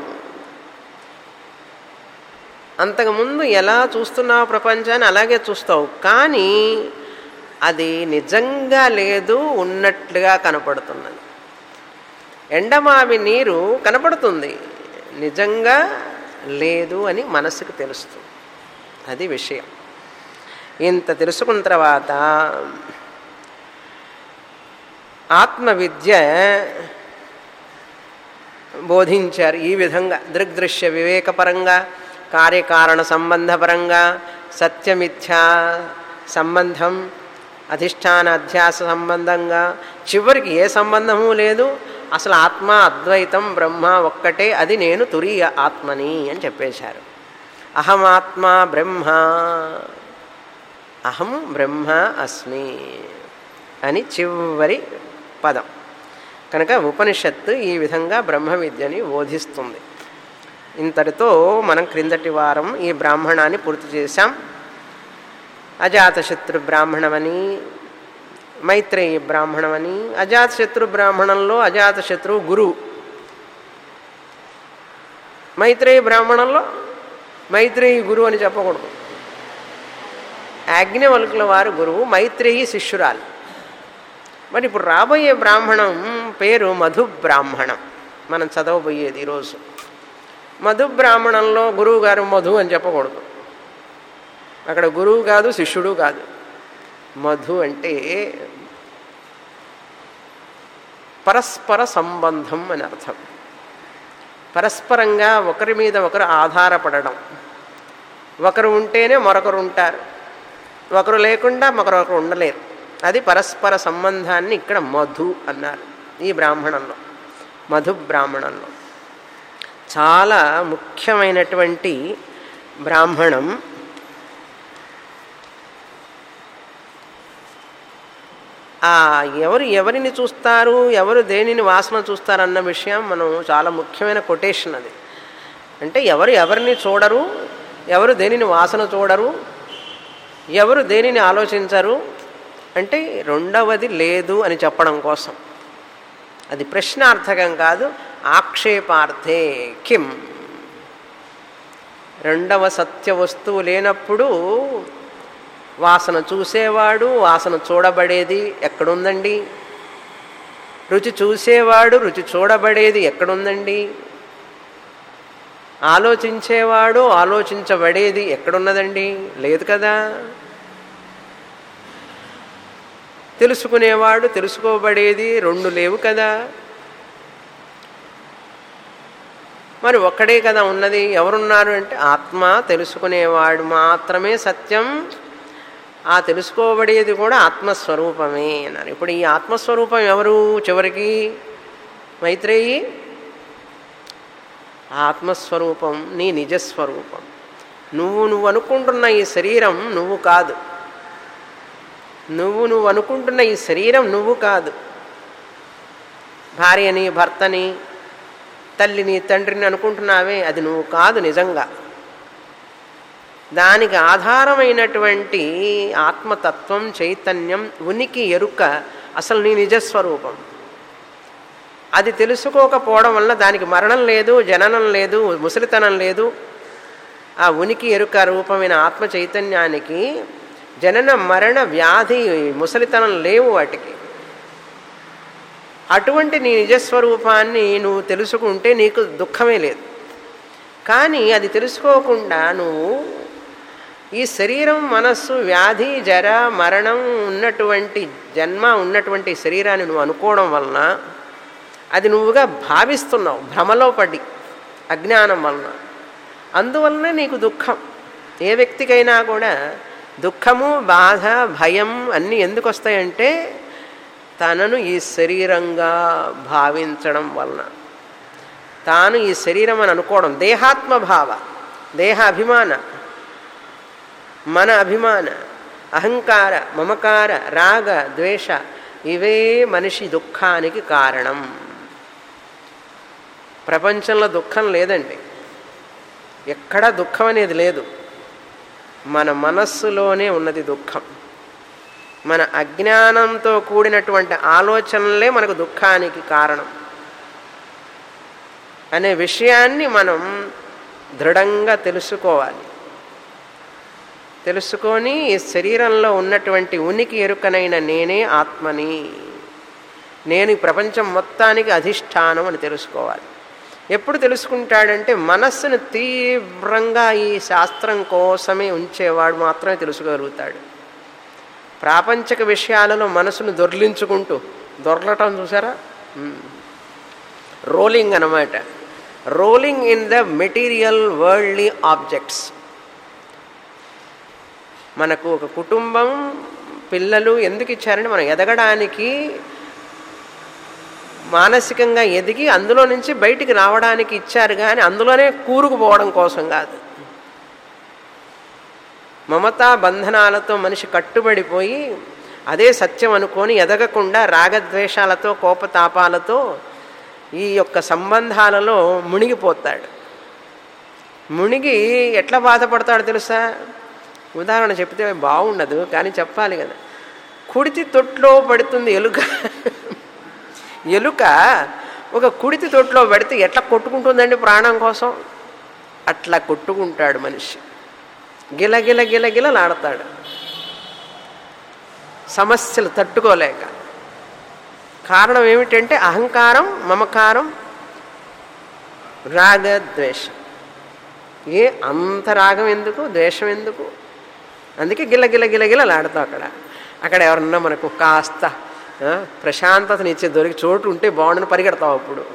అంతకుముందు ఎలా చూస్తున్నావు ప్రపంచాన్ని అలాగే చూస్తావు కానీ అది నిజంగా లేదు ఉన్నట్లుగా కనపడుతున్నది ఎండమావి నీరు కనపడుతుంది నిజంగా లేదు అని మనసుకు తెలుస్తుంది అది విషయం ఇంత తెలుసుకున్న తర్వాత ఆత్మవిద్య బోధించారు ఈ విధంగా దృగ్దృశ్య వివేకపరంగా కార్యకారణ సంబంధపరంగా సత్యమిథ్యా సంబంధం అధిష్టాన అధ్యాస సంబంధంగా చివరికి ఏ సంబంధము లేదు అసలు ఆత్మ అద్వైతం బ్రహ్మ ఒక్కటే అది నేను తురీయ ఆత్మని అని చెప్పేశారు అహమాత్మ బ్రహ్మ అహం బ్రహ్మ అస్మి అని చివరి పదం కనుక ఉపనిషత్తు ఈ విధంగా బ్రహ్మ విద్యని బోధిస్తుంది ఇంతటితో మనం క్రిందటి వారం ఈ బ్రాహ్మణాన్ని పూర్తి చేశాం అజాతశత్రు బ్రాహ్మణమని మైత్రేయి బ్రాహ్మణమని అజాతశత్రు బ్రాహ్మణంలో అజాతశత్రువు గురువు మైత్రేయి బ్రాహ్మణంలో మైత్రేయి గురువు అని చెప్పకూడదు యాజ్ఞవల్కుల వారు గురువు మైత్రేయి శిష్యురాలు మరి ఇప్పుడు రాబోయే బ్రాహ్మణం పేరు మధు బ్రాహ్మణం మనం చదవబోయేది ఈరోజు మధు బ్రాహ్మణంలో గురువు గారు మధు అని చెప్పకూడదు అక్కడ గురువు కాదు శిష్యుడు కాదు మధు అంటే పరస్పర సంబంధం అని అర్థం పరస్పరంగా ఒకరి మీద ఒకరు ఆధారపడడం ఒకరు ఉంటేనే మరొకరు ఉంటారు ఒకరు లేకుండా మరొకరు ఉండలేరు అది పరస్పర సంబంధాన్ని ఇక్కడ మధు అన్నారు ఈ బ్రాహ్మణంలో మధు బ్రాహ్మణంలో చాలా ముఖ్యమైనటువంటి బ్రాహ్మణం ఆ ఎవరు ఎవరిని చూస్తారు ఎవరు దేనిని వాసన చూస్తారన్న విషయం మనం చాలా ముఖ్యమైన కొటేషన్ అది అంటే ఎవరు ఎవరిని చూడరు ఎవరు దేనిని వాసన చూడరు ఎవరు దేనిని ఆలోచించరు అంటే రెండవది లేదు అని చెప్పడం కోసం అది ప్రశ్నార్థకం కాదు ఆక్షేపార్థే కిం రెండవ సత్య వస్తువు లేనప్పుడు వాసన చూసేవాడు వాసన చూడబడేది ఎక్కడుందండి రుచి చూసేవాడు రుచి చూడబడేది ఎక్కడుందండి ఆలోచించేవాడు ఆలోచించబడేది ఎక్కడున్నదండి లేదు కదా తెలుసుకునేవాడు తెలుసుకోబడేది రెండు లేవు కదా మరి ఒక్కడే కదా ఉన్నది ఎవరున్నారు అంటే ఆత్మ తెలుసుకునేవాడు మాత్రమే సత్యం ఆ తెలుసుకోబడేది కూడా ఆత్మస్వరూపమే అన్నారు ఇప్పుడు ఈ ఆత్మస్వరూపం ఎవరు చివరికి మైత్రేయి ఆత్మస్వరూపం నీ నిజస్వరూపం నువ్వు నువ్వు అనుకుంటున్న ఈ శరీరం నువ్వు కాదు నువ్వు నువ్వు అనుకుంటున్న ఈ శరీరం నువ్వు కాదు భార్యని భర్తని తల్లిని తండ్రిని అనుకుంటున్నావే అది నువ్వు కాదు నిజంగా దానికి ఆధారమైనటువంటి ఆత్మతత్వం చైతన్యం ఉనికి ఎరుక అసలు నీ నిజస్వరూపం అది తెలుసుకోకపోవడం వల్ల దానికి మరణం లేదు జననం లేదు ముసలితనం లేదు ఆ ఉనికి ఎరుక రూపమైన ఆత్మ చైతన్యానికి జనన మరణ వ్యాధి ముసలితనం లేవు వాటికి అటువంటి నీ నిజస్వరూపాన్ని నువ్వు తెలుసుకుంటే నీకు దుఃఖమే లేదు కానీ అది తెలుసుకోకుండా నువ్వు ఈ శరీరం మనస్సు వ్యాధి జర మరణం ఉన్నటువంటి జన్మ ఉన్నటువంటి శరీరాన్ని నువ్వు అనుకోవడం వలన అది నువ్వుగా భావిస్తున్నావు భ్రమలో పడి అజ్ఞానం వలన అందువలన నీకు దుఃఖం ఏ వ్యక్తికైనా కూడా దుఃఖము బాధ భయం అన్నీ ఎందుకు వస్తాయంటే తనను ఈ శరీరంగా భావించడం వలన తాను ఈ శరీరం అని అనుకోవడం దేహాత్మ భావ దేహ అభిమాన మన అభిమాన అహంకార మమకార రాగ ద్వేష ఇవే మనిషి దుఃఖానికి కారణం ప్రపంచంలో దుఃఖం లేదండి ఎక్కడా దుఃఖం అనేది లేదు మన మనస్సులోనే ఉన్నది దుఃఖం మన అజ్ఞానంతో కూడినటువంటి ఆలోచనలే మనకు దుఃఖానికి కారణం అనే విషయాన్ని మనం దృఢంగా తెలుసుకోవాలి తెలుసుకొని ఈ శరీరంలో ఉన్నటువంటి ఉనికి ఎరుకనైన నేనే ఆత్మని నేను ఈ ప్రపంచం మొత్తానికి అధిష్టానం అని తెలుసుకోవాలి ఎప్పుడు తెలుసుకుంటాడంటే మనస్సును తీవ్రంగా ఈ శాస్త్రం కోసమే ఉంచేవాడు మాత్రమే తెలుసుకోగలుగుతాడు ప్రాపంచక విషయాలలో మనసును దొర్లించుకుంటూ దొరలటం చూసారా రోలింగ్ అనమాట rolling in the material worldly objects మనకు ఒక కుటుంబం పిల్లలు ఎందుకు ఇచ్చారంటే మనం ఎదగడానికి మానసికంగా ఎదిగి అందులో నుంచి బయటికి రావడానికి ఇచ్చారు కానీ అందులోనే కూరుకుపోవడం కోసం కాదు మమతా బంధనాలతో మనిషి కట్టుబడిపోయి అదే సత్యం అనుకొని ఎదగకుండా రాగద్వేషాలతో కోపతాపాలతో ఈ యొక్క సంబంధాలలో మునిగిపోతాడు మునిగి ఎట్లా బాధపడతాడు తెలుసా ఉదాహరణ చెప్తే బాగుండదు కానీ చెప్పాలి కదా కుడితి తొట్లో పడుతుంది ఎలుక ఎలుక ఒక కుడితి తొట్లో పెడితే ఎట్లా కొట్టుకుంటుందండి ప్రాణం కోసం అట్లా కొట్టుకుంటాడు మనిషి గిలగిల గిలగిలలాడతాడు సమస్యలు తట్టుకోలేక కారణం ఏమిటంటే అహంకారం మమకారం రాగద్వేషం ఏ అంత రాగం ఎందుకు ద్వేషం ఎందుకు అందుకే గిల్ల గిల్ల గిల్ల గిల్లలాడతావు అక్కడ అక్కడ ఎవరన్నా మనకు కాస్త ప్రశాంతతనిచ్చే దొరికి చోటు ఉంటే బాగుండని పరిగెడతావు అప్పుడు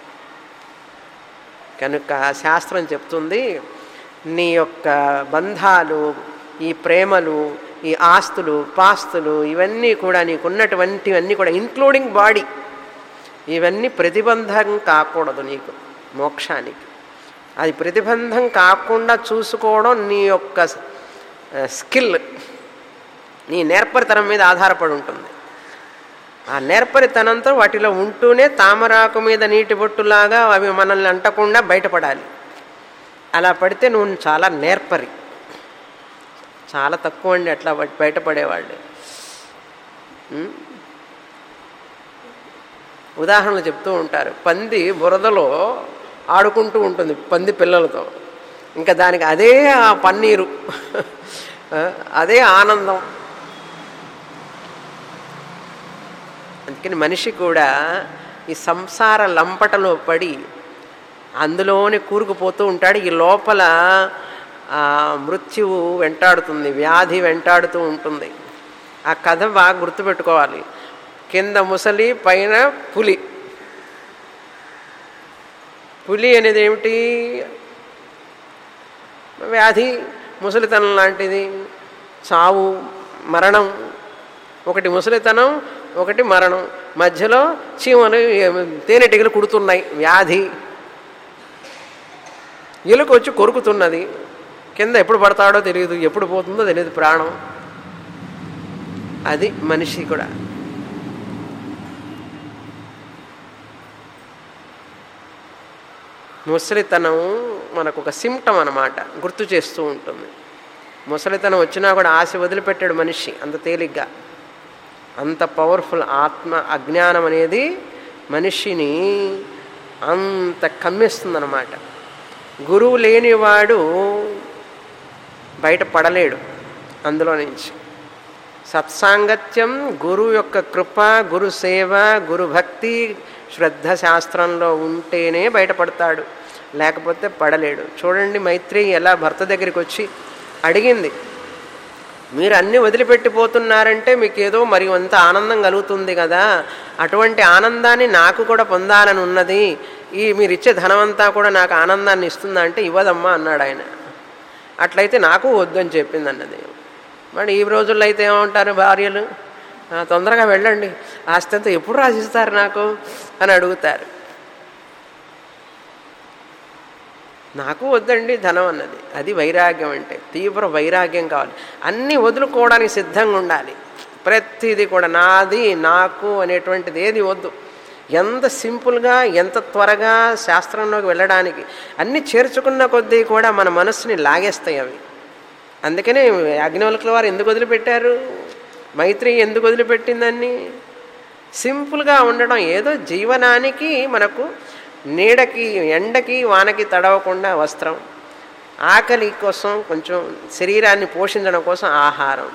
కనుక శాస్త్రం చెప్తుంది నీ యొక్క బంధాలు ఈ ప్రేమలు ఈ ఆస్తులు పాస్తులు ఇవన్నీ కూడా నీకున్నటువంటివన్నీ కూడా ఇంక్లూడింగ్ బాడీ ఇవన్నీ ప్రతిబంధం కాకూడదు నీకు మోక్షానికి అది ప్రతిబంధం కాకుండా చూసుకోవడం నీ యొక్క స్కిల్ నీ నేర్పరితనం మీద ఆధారపడి ఉంటుంది ఆ నేర్పరితనంతో వాటిలో ఉంటూనే తామరాకు మీద నీటి బొట్టులాగా అవి మనల్ని అంటకుండా బయటపడాలి అలా పడితే నువ్వు చాలా నేర్పరి చాలా తక్కువ అండి అట్లా బయట- బయటపడేవాళ్ళు ఉం? ఉదాహరణలు చెప్తూ ఉంటారు పంది బురదలో ఆడుకుంటూ ఉంటుంది పంది పిల్లలతో ఇంకా దానికి అదే ఆ పన్నీరు ఆ, అదే ఆనందం అందుకని మనిషి కూడా ఈ సంసార లంపటలో పడి అందులోనే కూరుకుపోతూ ఉంటాడు ఈ లోపల ఆ, మృత్యువు వెంటాడుతుంది వ్యాధి వెంటాడుతూ ఉంటుంది ఆ కథ బాగా గుర్తుపెట్టుకోవాలి కింద ముసలి పైన పులి పులి అనేది ఏమిటి వ్యాధి ముసలితనం లాంటిది చావు మరణం ఒకటి ముసలితనం ఒకటి మరణం మధ్యలో చీమలు తేనెటీగలు కుడుతున్నాయి వ్యాధి ఎలుక వచ్చి కొరుకుతున్నది కింద ఎప్పుడు పడతాడో తెలియదు ఎప్పుడు పోతుందో తెలియదు ప్రాణం అది మనిషి కూడా ముసలితనం మనకు ఒక సిమ్టమ్ అన్నమాట గుర్తు చేస్తూ ఉంటుంది ముసలితనం వచ్చినా కూడా ఆశ వదిలిపెట్టాడు మనిషి అంత తేలిగ్గా అంత పవర్ఫుల్ ఆత్మ అజ్ఞానం అనేది మనిషిని అంత కమ్మేస్తుందన్నమాట గురువు లేనివాడు బయట పడలేడు అందులో నుంచి సత్సాంగత్యం గురువు యొక్క కృప గురు సేవ గురు భక్తి శ్రద్ధ శాస్త్రంలో ఉంటేనే బయటపడతాడు లేకపోతే పడలేడు చూడండి మైత్రి ఎలా భర్త దగ్గరికి వచ్చి అడిగింది మీరు అన్నీ వదిలిపెట్టిపోతున్నారంటే మీకు ఏదో మరి అంత ఆనందం కలుగుతుంది కదా అటువంటి ఆనందాన్ని నాకు కూడా పొందాలని ఉన్నది ఈ మీరు ఇచ్చే ధనమంతా కూడా నాకు ఆనందాన్ని ఇస్తుందా అంటే ఇవ్వదమ్మా అన్నాడు ఆయన అట్లయితే నాకు వద్దని చెప్పింది అన్నది మరి ఈ రోజుల్లో అయితే ఏమంటారు భార్యలు "ఆ, తొందరగా వెళ్ళండి ఆస్తి అంతా ఎప్పుడు రాసిస్తారు నాకు అని అడుగుతారు నాకు వద్దండి ధనం అన్నది అది వైరాగ్యం అంటే తీవ్ర వైరాగ్యం కావాలి అన్నీ వదులుకోవడానికి సిద్ధంగా ఉండాలి ప్రతిదీ కూడా నాది నాకు అనేటువంటిది ఏది వద్దు ఎంత సింపుల్గా ఎంత త్వరగా శాస్త్రంలోకి వెళ్ళడానికి అన్నీ చేర్చుకున్న కొద్దీ కూడా మన మనస్సుని లాగేస్తాయి అవి అందుకనే యాజ్ఞవల్కుల వారు ఎందుకు వదిలిపెట్టారు మైత్రి ఎందుకు వదిలిపెట్టిందని సింపుల్గా ఉండడం ఏదో జీవనానికి మనకు నీడకి ఎండకి వానకి తడవకుండా వస్త్రం ఆకలి కోసం కొంచెం శరీరాన్ని పోషించడం కోసం ఆహారం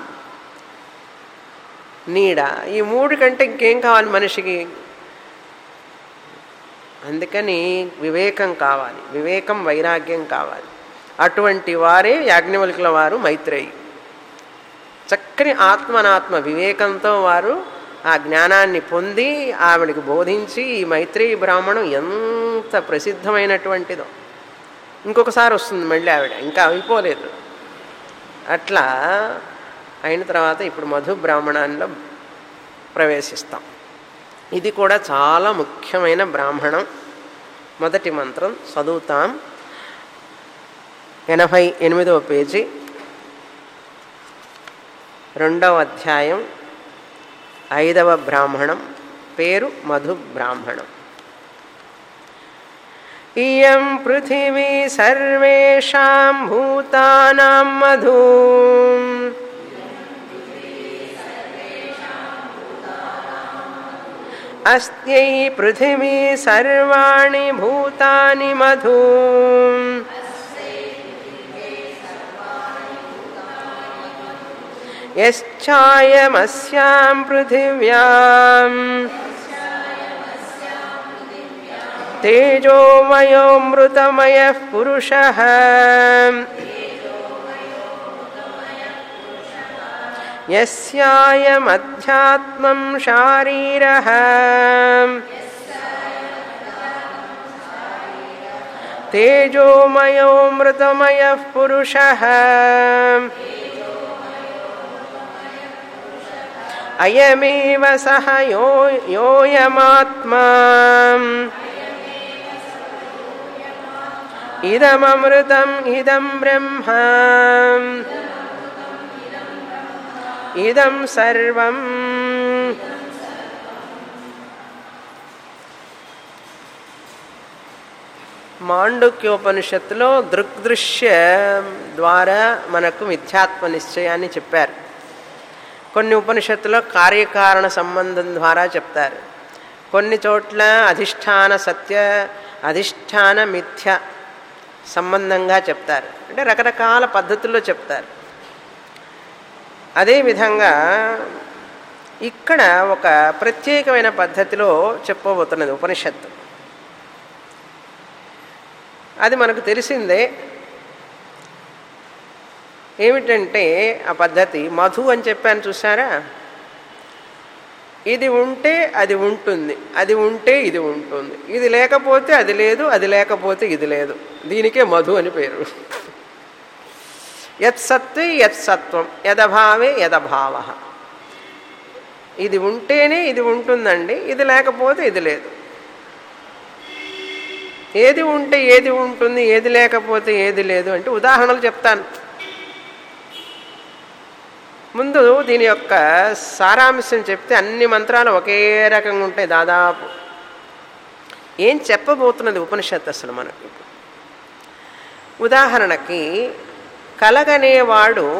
నీడ ఈ మూడు కంటే ఇంకేం కావాలి మనిషికి అందుకని వివేకం కావాలి వివేకం వైరాగ్యం కావాలి అటువంటి వారే యాజ్ఞవల్కుల వారు మైత్రేయి చక్కని ఆత్మనాత్మ వివేకంతో వారు ఆ జ్ఞానాన్ని పొంది ఆవిడికి బోధించి ఈ మైత్రేయి బ్రాహ్మణం ఎంత ప్రసిద్ధమైనటువంటిదో ఇంకొకసారి వస్తుంది మళ్ళీ ఆవిడ ఇంకా అయిపోలేదు అట్లా అయిన తర్వాత ఇప్పుడు మధు బ్రాహ్మణాల్లో ప్రవేశిస్తాం ఇది కూడా చాలా ముఖ్యమైన బ్రాహ్మణం మొదటి మంత్రం చదువుతాం ఎనభై ఎనిమిదవ పేజీ రెండవ అధ్యాయం ఐదవ బ్రాహ్మణం పేరు మధు బ్రాహ్మణం ఇయం పృథివీ సర్వేషాం భూతానాం మధు అస్త్యై పృథివీ సర్వాణి భూతాని మధు యశ్చాయమస్యాం పృథివ్యాం తేజోమయోమృతమయ పురుష యస్యాయమధ్యాత్మం శారీర తేజోమయోమృతమయ పురుష అయమేవ సహ యో యోయమాత్మా ఇదమమృతం ఇదం బ్రహ్మ ఇదం సర్వం మాండుక్యోపనిషత్తులో దృగ్దృశ్య ద్వారా మనకు మిథ్యాత్మ నిశ్చయాన్ని చెప్పారు కొన్ని ఉపనిషత్తులో కార్యకారణ సంబంధం ద్వారా చెప్తారు కొన్ని చోట్ల అధిష్టాన సత్య అధిష్టాన మిథ్య సంబంధంగా చెప్తారు అంటే రకరకాల పద్ధతుల్లో చెప్తారు అదేవిధంగా ఇక్కడ ఒక ప్రత్యేకమైన పద్ధతిలో చెప్పబోతున్నది ఉపనిషత్తు అది మనకు తెలిసిందే ఏమిటంటే ఆ పద్ధతి మధు అని చెప్పాను చూసారా ఇది ఉంటే అది ఉంటుంది అది ఉంటే ఇది ఉంటుంది ఇది లేకపోతే అది లేదు అది లేకపోతే ఇది లేదు దీనికే మధు అని పేరు యత్సత్వే యత్సత్వం యదభావే యదభావ ఇది ఉంటేనే ఇది ఉంటుందండి ఇది లేకపోతే ఇది లేదు ఏది ఉంటే ఏది ఉంటుంది ఏది లేకపోతే ఏది లేదు అంటే ఉదాహరణలు చెప్తాను ముందు దీని యొక్క సారాంశం చెప్తే అన్ని మంత్రాలు ఒకే రకంగా ఉంటాయి దాదాపు ఏం చెప్పబోతున్నది ఉపనిషత్తు అసలు మనకి ఉదాహరణకి కలగనేవాడు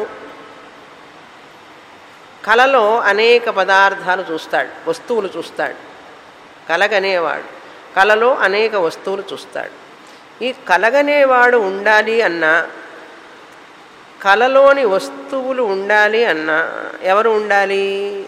కలలో అనేక పదార్థాలు చూస్తాడు వస్తువులు చూస్తాడు కలగనేవాడు కలలో అనేక వస్తువులు చూస్తాడు ఈ కలగనేవాడు ఉండాలి అన్నా కలలోని వస్తువులు ఉండాలి అన్నా ఎవరు ఉండాలి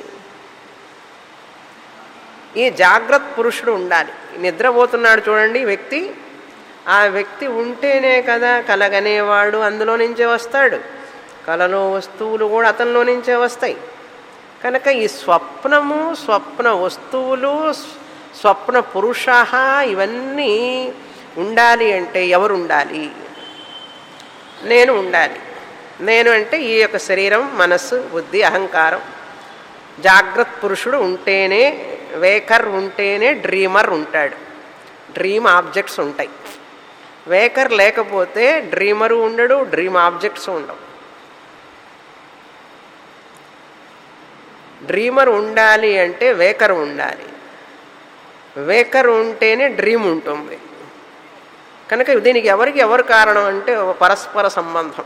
ఈ జాగ్రత్త పురుషుడు ఉండాలి నిద్రపోతున్నాడు చూడండి వ్యక్తి ఆ వ్యక్తి ఉంటేనే కదా కలగనేవాడు అందులో నుంచే వస్తాడు కలలో వస్తువులు కూడా అతనిలో నుంచే వస్తాయి కనుక ఈ స్వప్నము స్వప్న వస్తువులు స్వప్న పురుష ఇవన్నీ ఉండాలి అంటే ఎవరు ఉండాలి నేను ఉండాలి నేను అంటే ఈ యొక్క శరీరం మనస్సు బుద్ధి అహంకారం జాగ్రత్త పురుషుడు ఉంటేనే వేకర్ ఉంటేనే డ్రీమర్ ఉంటాడు డ్రీమ్ ఆబ్జెక్ట్స్ ఉంటాయి వేకర్ లేకపోతే డ్రీమరు ఉండడు డ్రీమ్ ఆబ్జెక్ట్స్ ఉండవు డ్రీమర్ ఉండాలి అంటే వేకర్ ఉండాలి వేకర్ ఉంటేనే డ్రీమ్ ఉంటుంది కనుక దీనికి ఎవరికి ఎవరు కారణం అంటే ఒక పరస్పర సంబంధం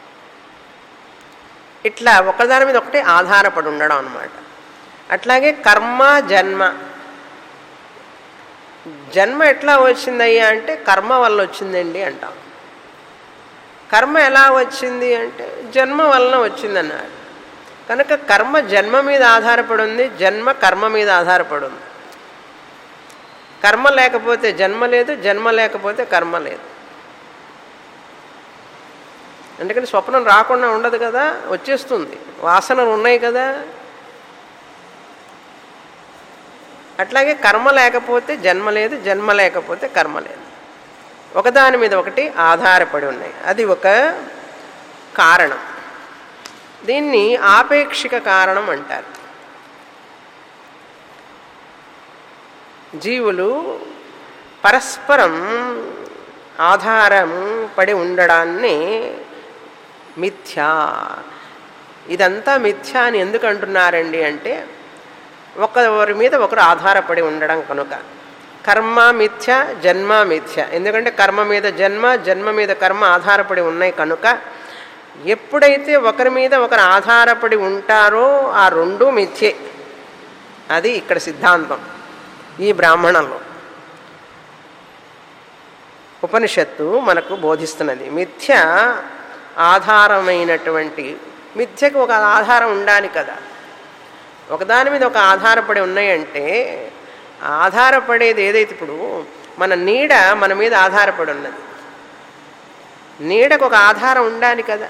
ఇట్లా ఒకదాని మీద ఒకటి ఆధారపడి ఉండడం అనమాట అట్లాగే కర్మ జన్మ జన్మ ఎట్లా వచ్చిందయ్యా అంటే కర్మ వల్ల వచ్చిందండి అంటాం కర్మ ఎలా వచ్చింది అంటే జన్మ వలన వచ్చిందన్నారు కనుక కర్మ జన్మ మీద ఆధారపడి ఉంది జన్మ కర్మ మీద ఆధారపడి ఉంది కర్మ లేకపోతే జన్మ లేదు జన్మ లేకపోతే కర్మ లేదు అందుకని స్వప్నం రాకుండా ఉండదు కదా వచ్చేస్తుంది వాసనలు ఉన్నాయి కదా అట్లాగే కర్మ లేకపోతే జన్మ లేదు జన్మ లేకపోతే కర్మ లేదు ఒకదాని మీద ఒకటి ఆధారపడి ఉన్నాయి అది ఒక కారణం దీన్ని ఆపేక్షిక కారణం అంటారు జీవులు పరస్పరం ఆధారం పడి ఉండడాన్ని మిథ్యా ఇదంతా మిథ్యా అని ఎందుకు అంటున్నారండి అంటే ఒకరి మీద ఒకరు ఆధారపడి ఉండడం కనుక కర్మ మిథ్య జన్మ మిథ్య ఎందుకంటే కర్మ మీద జన్మ జన్మ మీద కర్మ ఆధారపడి ఉన్నాయి కనుక ఎప్పుడైతే ఒకరి మీద ఒకరు ఆధారపడి ఉంటారో ఆ రెండు మిథ్యే అది ఇక్కడ సిద్ధాంతం ఈ బ్రాహ్మణంలో ఉపనిషత్తు మనకు బోధిస్తున్నది మిథ్య ఆధారమైనటువంటి మిథ్యకు ఒక ఆధారం ఉండాలి కదా ఒకదాని మీద ఒక ఆధారపడి ఉన్నాయంటే ఆధారపడేది ఏదైతే ఇప్పుడు మన నీడ మన మీద ఆధారపడి ఉన్నది నీడకు ఒక ఆధారం ఉండాలి కదా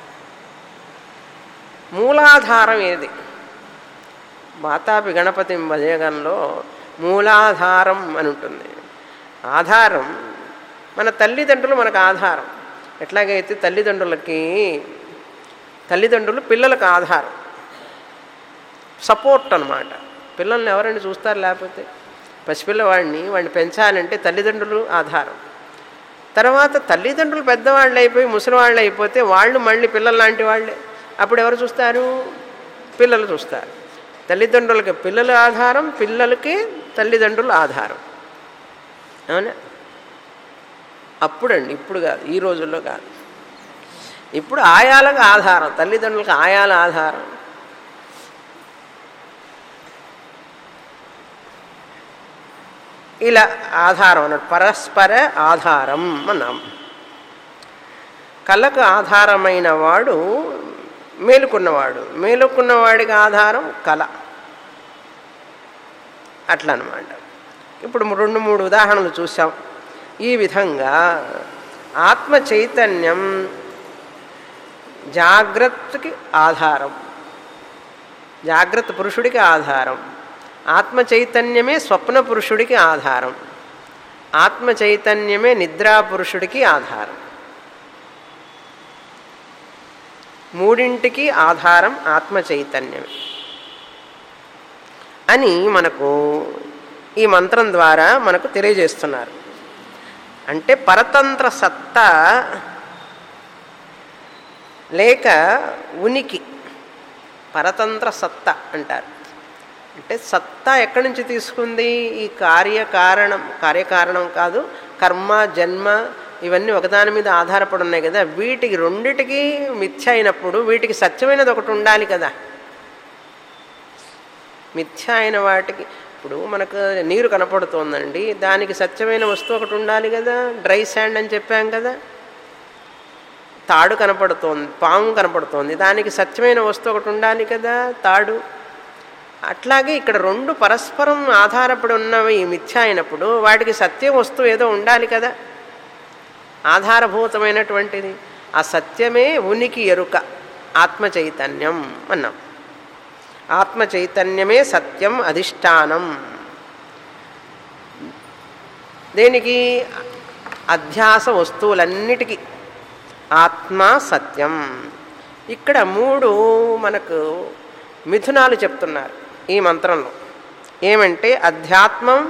మూలాధారం ఏది మాతాపి గణపతి భజగంలో మూలాధారం అని ఉంటుంది ఆధారం మన తల్లిదండ్రులు మనకు ఆధారం ఎట్లాగైతే తల్లిదండ్రులకి తల్లిదండ్రులు పిల్లలకు ఆధారం సపోర్ట్ అనమాట పిల్లల్ని ఎవరైనా చూస్తారు లేకపోతే పసిపిల్లవాడిని వాడిని పెంచాలంటే తల్లిదండ్రులు ఆధారం తర్వాత తల్లిదండ్రులు పెద్దవాళ్ళు అయిపోయి ముసలివాళ్ళు అయిపోతే వాళ్ళు మళ్ళీ పిల్లలు లాంటి వాళ్ళే అప్పుడు ఎవరు చూస్తారు పిల్లలు చూస్తారు తల్లిదండ్రులకి పిల్లలు ఆధారం పిల్లలకి తల్లిదండ్రులు ఆధారం అవునా అప్పుడండి ఇప్పుడు కాదు ఈ రోజుల్లో కాదు ఇప్పుడు ఆయాలకు ఆధారం తల్లిదండ్రులకు ఆయాల ఆధారం ఇలా ఆధారం అన్నట్టు పరస్పర ఆధారం అన్నాం కళ్ళకు ఆధారమైన వాడు మేలుకున్నవాడు మేలుకున్నవాడికి ఆధారం కళ అట్లా అనమాట ఇప్పుడు రెండు మూడు ఉదాహరణలు చూసాం ఈ విధంగా ఆత్మ చైతన్యం జాగ్రత్తకి ఆధారం జాగ్రత్త పురుషుడికి ఆధారం ఆత్మ చైతన్యమే స్వప్న పురుషుడికి ఆధారం ఆత్మ చైతన్యమే నిద్రా పురుషుడికి ఆధారం మూడింటికి ఆధారం ఆత్మ చైతన్యమే అని మనకు ఈ మంత్రం ద్వారా మనకు తెలియజేస్తున్నారు అంటే పరతంత్ర సత్తా లేక ఉనికి పరతంత్ర సత్తా అంటారు అంటే సత్తా ఎక్కడి నుంచి తీసుకుంది ఈ కార్యకారణం కార్యకారణం కాదు కర్మ జన్మ ఇవన్నీ ఒకదాని మీద ఆధారపడి ఉన్నాయి కదా వీటికి రెండిటికి మిథ్య అయినప్పుడు వీటికి సత్యమైనది ఒకటి ఉండాలి కదా మిథ్య అయిన వాటికి ఇప్పుడు మనకు నీరు కనపడుతోందండి దానికి సత్యమైన వస్తువు ఒకటి ఉండాలి కదా డ్రై శాండ్ అని చెప్పాం కదా తాడు కనపడుతోంది పాము కనపడుతోంది దానికి సత్యమైన వస్తువు ఒకటి ఉండాలి కదా తాడు అట్లాగే ఇక్కడ రెండు పరస్పరం ఆధారపడి ఉన్నవి మిథ్య అయినప్పుడు వాటికి సత్యం వస్తువు ఏదో ఉండాలి కదా ఆధారభూతమైనటువంటిది ఆ సత్యమే ఉనికి ఎరుక ఆత్మ చైతన్యం అన్నాం ఆత్మ చైతన్యమే సత్యం అధిష్టానం దేనికి అధ్యాస వస్తువులన్నిటికీ ఆత్మ సత్యం ఇక్కడ మూడు మనకు మిథునాలు చెప్తున్నారు ఈ మంత్రంలో ఏమంటే అధ్యాత్మం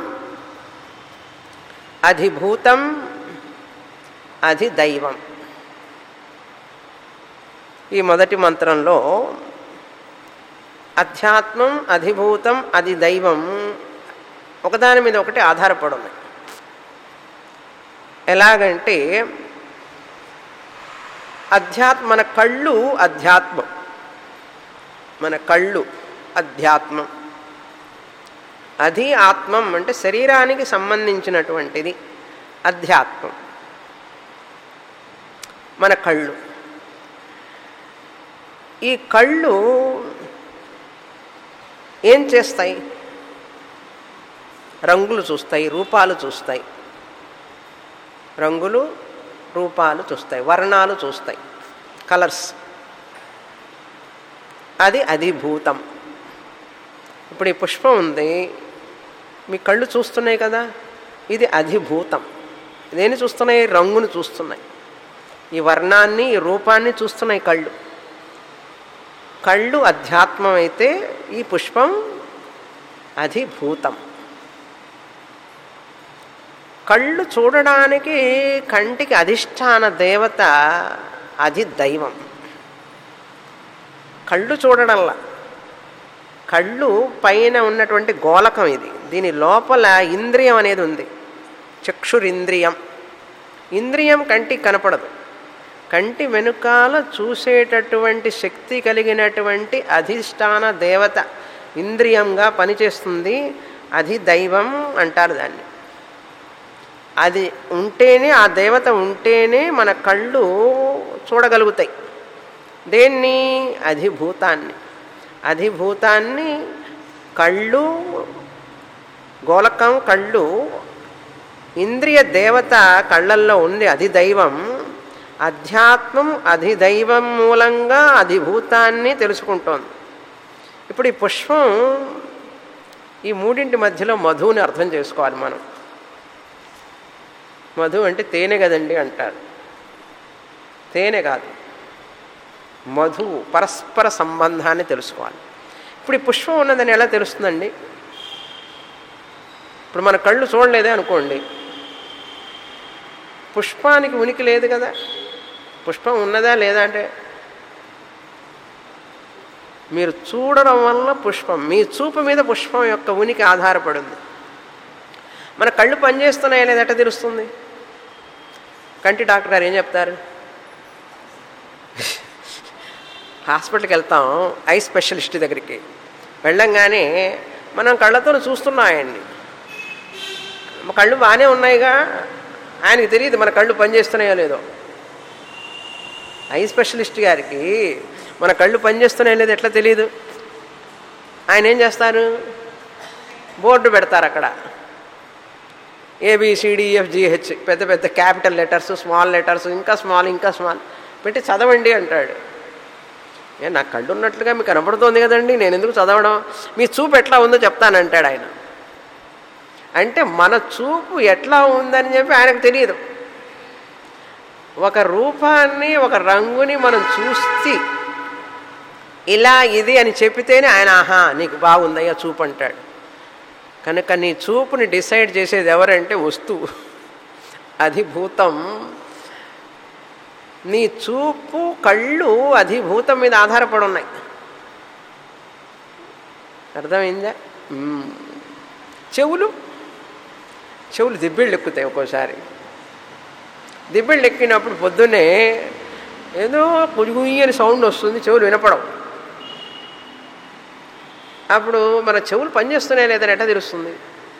అధిభూతం అధిదైవం ఈ మొదటి మంత్రంలో అధ్యాత్మం అధిభూతం అది దైవం ఒకదాని మీద ఒకటి ఆధారపడి ఉన్నాయి ఎలాగంటే అధ్యాత్మ మన కళ్ళు అధ్యాత్మం మన కళ్ళు అధ్యాత్మం అది ఆత్మం అంటే శరీరానికి సంబంధించినటువంటిది అధ్యాత్మం మన కళ్ళు ఈ కళ్ళు ఏం చేస్తాయి రంగులు చూస్తాయి రూపాలు చూస్తాయి రంగులు రూపాలు చూస్తాయి వర్ణాలు చూస్తాయి కలర్స్ అది అధిభూతం ఇప్పుడు ఈ పుష్పం ఉంది మీ కళ్ళు చూస్తున్నాయి కదా ఇది అధిభూతం దేని చూస్తున్నాయి రంగును చూస్తున్నాయి ఈ వర్ణాన్ని ఈ రూపాన్ని చూస్తున్నాయి కళ్ళు కళ్ళు అధ్యాత్మం అయితే ఈ పుష్పం అధిభూతం కళ్ళు చూడడానికి కంటికి అధిష్టాన దేవత అది దైవం కళ్ళు చూడడంలా కళ్ళు పైన ఉన్నటువంటి గోలకం ఇది దీని లోపల ఇంద్రియం అనేది ఉంది చక్షురింద్రియం ఇంద్రియం కంటికి కనపడదు కంటి వెనుకాల చూసేటటువంటి శక్తి కలిగినటువంటి అధిష్టాన దేవత ఇంద్రియంగా పనిచేస్తుంది అది దైవం అంటారు దాన్ని అది ఉంటేనే ఆ దేవత ఉంటేనే మన కళ్ళు చూడగలుగుతాయి దేన్ని అధిభూతాన్ని అధిభూతాన్ని కళ్ళు గోలకం కళ్ళు ఇంద్రియ దేవత కళ్ళల్లో ఉంది అధిదైవం అధ్యాత్మం అధిదైవం మూలంగా అధిభూతాన్ని తెలుసుకుంటోంది ఇప్పుడు ఈ పుష్పం ఈ మూడింటి మధ్యలో మధువుని అర్థం చేసుకోవాలి మనం మధు అంటే తేనె కదండి అంటారు తేనె కాదు మధు పరస్పర సంబంధాన్ని తెలుసుకోవాలి ఇప్పుడు ఈ పుష్పం ఉన్నదని ఎలా తెలుస్తుందండి ఇప్పుడు మన కళ్ళు చూడలేదే అనుకోండి పుష్పానికి ఉనికి లేదు కదా పుష్పం ఉన్నదా లేదా అంటే మీరు చూడడం వల్ల పుష్పం మీ చూపు మీద పుష్పం యొక్క ఉనికి ఆధారపడింది మన కళ్ళు పనిచేస్తున్నాయా లేదా ఎట్ట తెలుస్తుంది కంటి డాక్టర్ గారు ఏం చెప్తారు హాస్పిటల్కి వెళ్తాం ఐ స్పెషలిస్ట్ దగ్గరికి వెళ్ళంగానే మనం కళ్ళతో చూస్తున్నాం ఆయన్ని మా కళ్ళు బాగానే ఉన్నాయిగా ఆయనకి తెలియదు మన కళ్ళు పనిచేస్తున్నాయో లేదో ఐ స్పెషలిస్ట్ గారికి మన కళ్ళు పనిచేస్తున్నాయో లేదో ఎట్లా తెలియదు ఆయన ఏం చేస్తారు బోర్డు పెడతారు అక్కడ ఏబిసిడిఎఫ్జిహెచ్ పెద్ద పెద్ద క్యాపిటల్ లెటర్స్ స్మాల్ లెటర్స్ ఇంకా స్మాల్ ఇంకా స్మాల్ పెట్టి చదవండి అంటాడు ఏ నాకు కళ్ళు ఉన్నట్లుగా మీకు కనపడుతోంది కదండి నేను ఎందుకు చదవడం మీ చూపు ఎట్లా ఉందో చెప్తానంటాడు ఆయన అంటే మన చూపు ఎట్లా ఉందని చెప్పి ఆయనకు తెలియదు ఒక రూపాన్ని ఒక రంగుని మనం చూసి ఇలా ఇది అని చెప్పితేనే ఆయన ఆహా నీకు బాగుందయ్యా చూపు అంటాడు కనుక నీ చూపుని డిసైడ్ చేసేది ఎవరంటే వస్తువు అధిభూతం నీ చూపు కళ్ళు అధిభూతం మీద ఆధారపడి ఉన్నాయి అర్థమైందా మ్మ్. చెవులు చెవులు దిబ్బిళ్ళు ఎక్కుతాయి ఒక్కోసారి దిబ్బిళ్ళు ఎక్కినప్పుడు పొద్దున్నే ఏదో కుజుగుయ్యని సౌండ్ వస్తుంది చెవులు వినపడవు అప్పుడు మన చెవులు పనిచేస్తున్నాయి లేదని ఎట్లా తెలుస్తుంది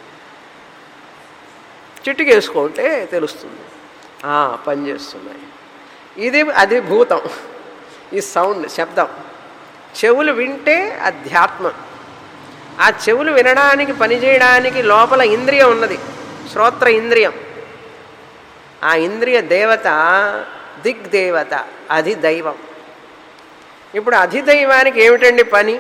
చిట్టుకు వేసుకుంటే తెలుస్తుంది ఆ, పనిచేస్తున్నాయి ఇది అది భూతం ఈ సౌండ్ శబ్దం చెవులు వింటే అధ్యాత్మం ఆ చెవులు వినడానికి పనిచేయడానికి లోపల ఇంద్రియం ఉన్నది శ్రోత్ర ఇంద్రియం ఆ ఇంద్రియ దేవత దిగ్దేవత అధిదైవం ఇప్పుడు అధిదైవానికి ఏమిటండి పని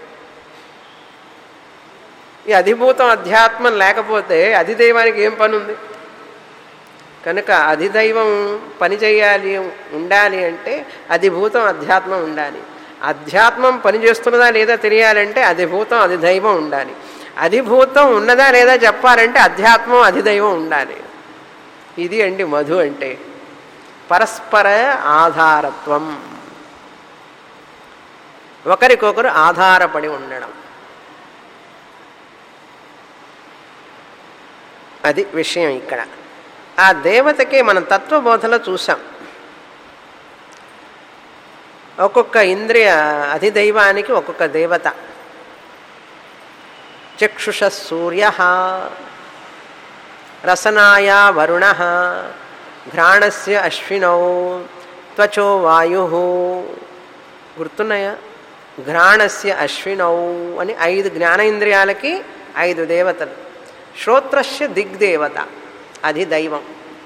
ఈ అధిభూతం అధ్యాత్మం లేకపోతే అధిదైవానికి ఏం పని ఉంది కనుక అధిదైవం పని చేయాలి ఉండాలి అంటే అధిభూతం అధ్యాత్మం ఉండాలి అధ్యాత్మం పని చేస్తున్నదా లేదా తెలియాలంటే అధిభూతం అధిదైవం ఉండాలి అధిభూతం ఉన్నదా లేదా చెప్పాలంటే అధ్యాత్మం అధిదైవం ఉండాలి ఇది అండి మధు అంటే పరస్పర ఆధారత్వం ఒకరికొకరు ఆధారపడి ఉండడం అది విషయం ఇక్కడ ఆ దేవతకి మనం తత్వబోధలో చూసాం ఒక్కొక్క ఇంద్రియ అధిదైవానికి ఒక్కొక్క దేవత చక్షుష సూర్య రసనాయ వరుణ ఘ్రాణస్య అశ్వినౌ త్వచో వాయు గుర్తున్నాయా ఘ్రాణస్య అశ్వినౌ అని ఐదు జ్ఞానేంద్రియాలకి ఐదు దేవతలు శ్రోత్రస్య దిగ్దేవత అధిదైవం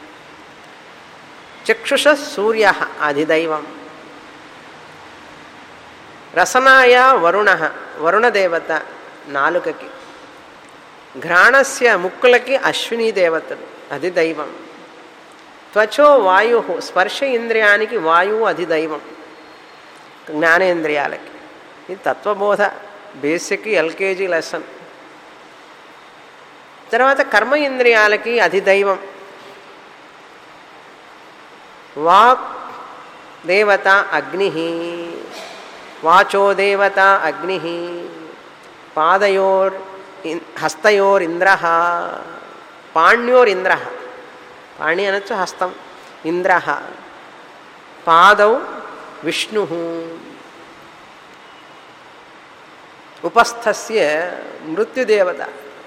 చక్షుష సూర్య అధిదైవం రసనాయ వరుణ వరుణదేవత నాలుకకి ఘ్రాణస్య ముక్కులకి అశ్విని దేవతలు అది దైవం త్వచో వాయు స్పర్శ ఇంద్రియానికి వాయువు అది దైవం జ్ఞానేంద్రియాలకి ఇది తత్వబోధ బేసిక్ ఎల్కేజీ లెసన్ తర్వాత కర్మ ఇంద్రియాలకి అధిదైవం వాక్ దేవత అగ్ని వాచో దేవత అగ్ని పాదయోర్ హస్తయోరింద్ర పాణ్యోరింద్ర పాణి అనొచ్చు హస్తం ఇంద్ర పాదౌ విష్ణు ఉపస్థస్య మృత్యుదేవత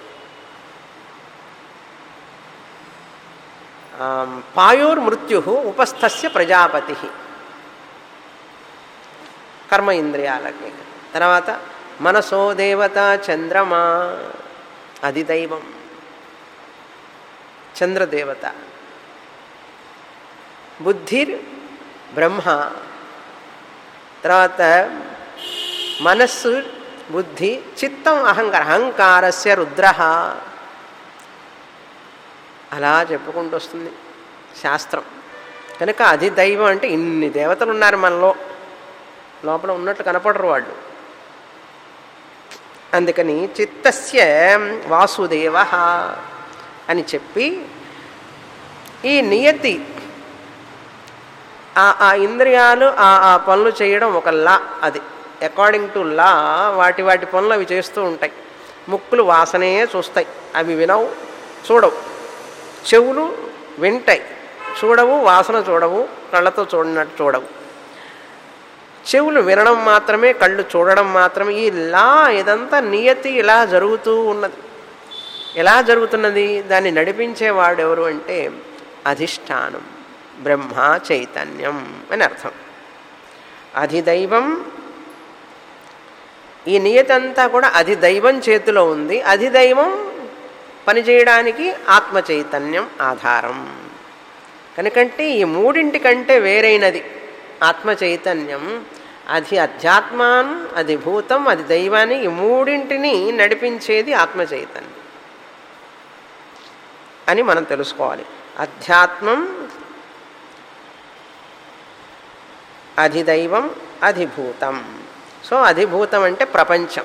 పాయోర్మృత్యు ఉపస్థస్య ప్రజాపతి కర్మ ఇంద్రియాలకి తర్వాత మనసో దేవత చంద్రమా అధిదైవం చంద్రదేవత బుద్ధిర్ బ్రహ్మ తర్వాత మనస్సు బుద్ధి చిత్తం అహంకార అహంకారస్య రుద్ర అలా చెప్పుకుంటూ వస్తుంది శాస్త్రం కనుక అది దైవం అంటే ఇన్ని దేవతలు ఉన్నారు మనలో లోపల ఉన్నట్టు కనపడరు వాళ్ళు అందుకని చిత్తస్య వాసుదేవ అని చెప్పి ఈ నియతి ఆ ఆ ఇంద్రియాలు ఆ ఆ పనులు చేయడం ఒక లా అది అకార్డింగ్ టు లా వాటి వాటి పనులు అవి చేస్తూ ఉంటాయి ముక్కులు వాసనే చూస్తాయి అవి వినవు చూడవు చెవులు వింటాయి చూడవు వాసన చూడవు కళ్ళతో చూడనట్టు చూడవు చెవులు వినడం మాత్రమే కళ్ళు చూడడం మాత్రమే ఇలా ఇదంతా నియతి ఇలా జరుగుతూ ఉన్నది ఎలా జరుగుతున్నది దాన్ని నడిపించేవాడు ఎవరు అంటే అధిష్టానం బ్రహ్మ చైతన్యం అని అర్థం అధిదైవం ఈ నియతి అంతా కూడా అధిదైవం చేతిలో ఉంది అధిదైవం పనిచేయడానికి ఆత్మ చైతన్యం ఆధారం కనుకంటే ఈ మూడింటి కంటే వేరైనది ఆత్మ చైతన్యం అది అధ్యాత్మాన్ అది భూతం అది దైవాన్ని ఈ మూడింటిని నడిపించేది ఆత్మ చైతన్యం అని మనం తెలుసుకోవాలి అధ్యాత్మం అధిదైవం అధిభూతం సో అధిభూతం అంటే ప్రపంచం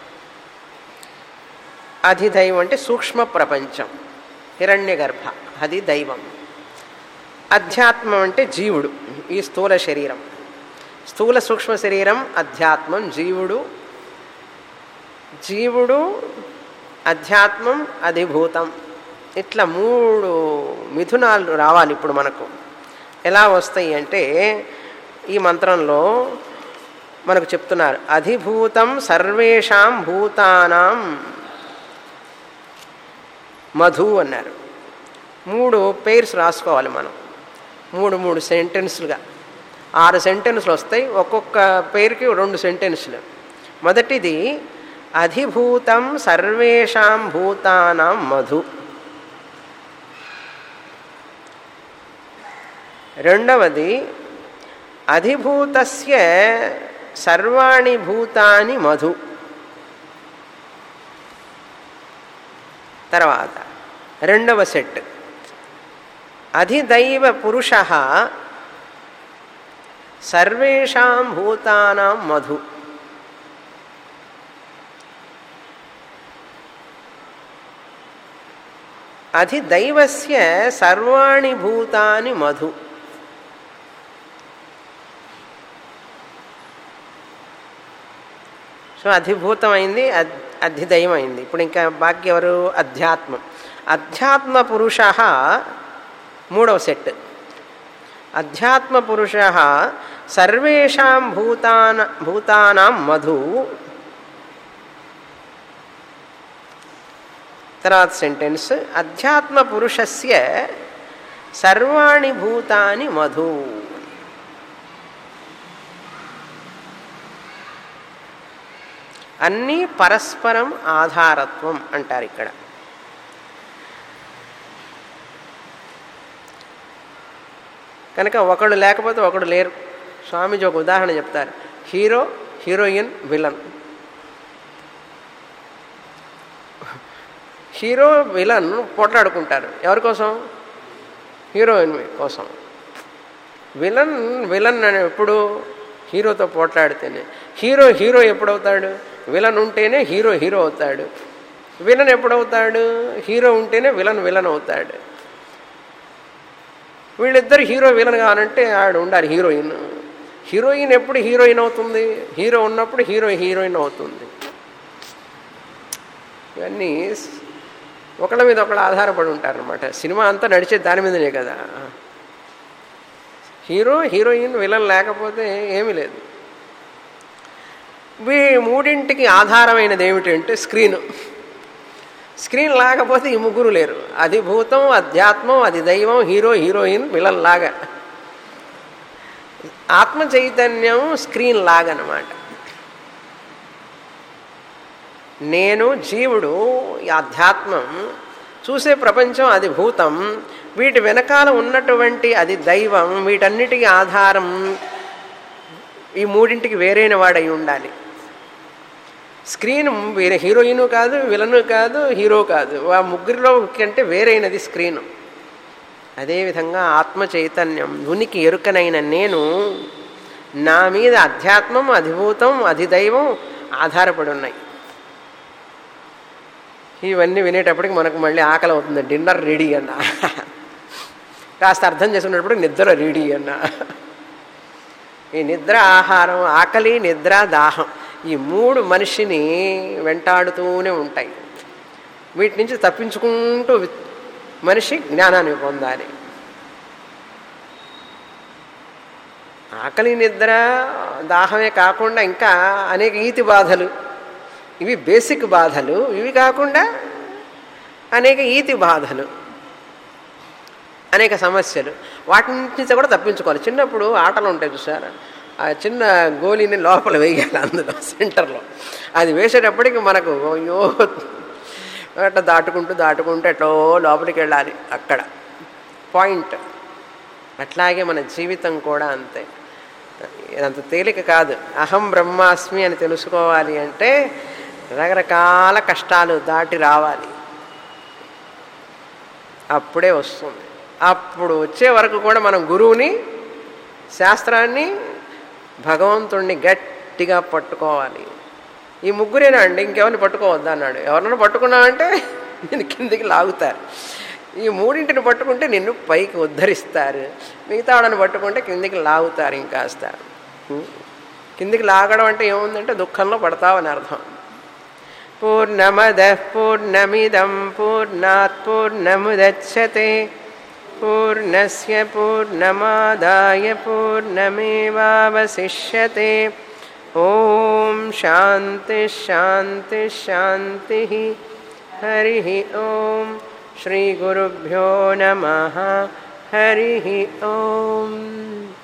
అధిదైవం అంటే సూక్ష్మ ప్రపంచం హిరణ్య గర్భ అది దైవం అధ్యాత్మం అంటే జీవుడు ఈ స్థూల శరీరం స్థూల సూక్ష్మ శరీరం అధ్యాత్మం జీవుడు జీవుడు అధ్యాత్మం అధిభూతం ఇట్లా మూడు మిథునాలు రావాలి ఇప్పుడు మనకు ఎలా వస్తాయి అంటే ఈ మంత్రంలో మనకు చెప్తున్నారు అధిభూతం సర్వేషాం భూతానాం మధు అన్నారు మూడు పేర్స్ రాసుకోవాలి మనం మూడు మూడు సెంటెన్స్లుగా ఆరు సెంటెన్స్లు వస్తాయి ఒక్కొక్క పేరుకి రెండు సెంటెన్స్లు మొదటిది అధిభూతం సర్వేషాం భూతానాం మధు రెండవది అధిభూతస్య సర్వాణి భూతాని మధు తర్వాత రెండవ సెట్ అధిదైవ పురుష సర్వేషాం భూతానాం మధు అధిదైవస్య సర్వాణి భూతాని మధు సో అధిభూతమైంది అధిదైవం అయింది ఇప్పుడు ఇంకా బాకీ ఎవరు అధ్యాత్మం అధ్యాత్మ పురుష మూడవ సెట్ అధ్యాత్మ పురుష సర్వేషాం భూతాన భూతానాం మధు తర్వాత సెంటెన్స్ అధ్యాత్మ పురుషస్య సర్వాణి భూతాని మధు అన్నీ పరస్పరం ఆధారత్వం అంటారు ఇక్కడ కనుక ఒకడు లేకపోతే ఒకడు లేరు స్వామీజీ ఒక ఉదాహరణ చెప్తారు hero heroine villain hero villain పోట్లాడుకుంటారు ఎవరి కోసం హీరోయిన్ కోసం విలన్ విలన్ అని ఎప్పుడు హీరోతో పోట్లాడితేనే హీరో హీరో ఎప్పుడవుతాడు విలన్ ఉంటేనే హీరో హీరో అవుతాడు విలన్ ఎప్పుడవుతాడు హీరో ఉంటేనే విలన్ విలన్ అవుతాడు వీళ్ళిద్దరు హీరో విలన్ కావాలంటే ఆవిడ ఉండాలి హీరోయిన్ హీరోయిన్ ఎప్పుడు హీరోయిన్ అవుతుంది హీరో ఉన్నప్పుడు హీరో హీరోయిన్ అవుతుంది ఇవన్నీ ఒకళ్ళ మీద ఒకళ్ళు ఆధారపడి ఉంటారనమాట సినిమా అంతా నడిచే దాని మీదనే కదా హీరో హీరోయిన్ విలన్ లేకపోతే ఏమీ లేదు వీ మూడింటికి ఆధారమైనది ఏమిటంటే స్క్రీన్ స్క్రీన్ లేకపోతే ఈ ముగ్గురు లేరు అది భూతం అధ్యాత్మం అది దైవం హీరో హీరోయిన్ విలన్ లాగా ఆత్మ చైతన్యం స్క్రీన్ లాగనమాట నేను జీవుడు ఈ అధ్యాత్మం చూసే ప్రపంచం అది భూతం వీటి వెనకాల ఉన్నటువంటి అది దైవం వీటన్నిటికీ ఆధారం ఈ మూడింటికి వేరైన వాడై ఉండాలి స్క్రీన్ వేరే హీరోయిన్ కాదు విలను కాదు హీరో కాదు ఆ ముగ్గురిలో కంటే వేరైనది స్క్రీన్ అదేవిధంగా ఆత్మ చైతన్యం ఉనికి ఎరుకనైన నేను నా మీద అధ్యాత్మం అధిభూతం అధిదైవం ఆధారపడి ఉన్నాయి ఇవన్నీ వినేటప్పటికి మనకు మళ్ళీ ఆకలి అవుతుంది డిన్నర్ రెడీ అన్న కాస్త అర్థం చేసుకునేటప్పుడు నిద్ర రెడీ అన్న ఈ నిద్ర ఆహారం ఆకలి నిద్ర దాహం ఈ మూడు మనిషిని వెంటాడుతూనే ఉంటాయి వీటి నుంచి తప్పించుకుంటూ మనిషి జ్ఞానాన్ని పొందాలి ఆకలి నిద్ర దాహమే కాకుండా ఇంకా అనేక ఈతి బాధలు ఇవి బేసిక్ బాధలు ఇవి కాకుండా అనేక ఈతి బాధలు అనేక సమస్యలు వాటి నుంచి కూడా తప్పించుకోవాలి చిన్నప్పుడు ఆటలు ఉంటాయి చూసారా ఆ చిన్న గోళీని లోపల వేయాలి అందులో సెంటర్లో అది వేసేటప్పటికి మనకు అయ్యో అట్లా దాటుకుంటూ దాటుకుంటూ ఎట్లో లోపలికి వెళ్ళాలి అక్కడ పాయింట్ అట్లాగే మన జీవితం కూడా అంతే ఇదంత తేలిక కాదు అహం బ్రహ్మాస్మి అని తెలుసుకోవాలి అంటే రకరకాల కష్టాలు దాటి రావాలి అప్పుడే వస్తుంది అప్పుడు వచ్చే వరకు కూడా మనం గురువుని శాస్త్రాన్ని భగవంతుణ్ణి గట్టిగా పట్టుకోవాలి ఈ ముగ్గురేనా అండి ఇంకెవరిని పట్టుకోవద్దు అన్నాడు ఎవరినైనా పట్టుకున్నావంటే నేను కిందికి లాగుతారు ఈ మూడింటిని పట్టుకుంటే నిన్ను పైకి ఉద్ధరిస్తారు మిగతా వాళ్ళని పట్టుకుంటే కిందికి లాగుతారు ఇంకాస్త కిందికి లాగడం అంటే ఏముందంటే దుఃఖంలో పడతావని అర్థం పూర్ణమద పూర్ణమిదం పూర్ణాత్ పూర్ణముదచ్చతే పూర్ణస్య పూర్ణమాదాయ పూర్ణమేవావశిష్యతే ఓం శాంతి శాంతి శాంతి హరి ఓం శ్రీగురుభ్యో నమ హరి ఓం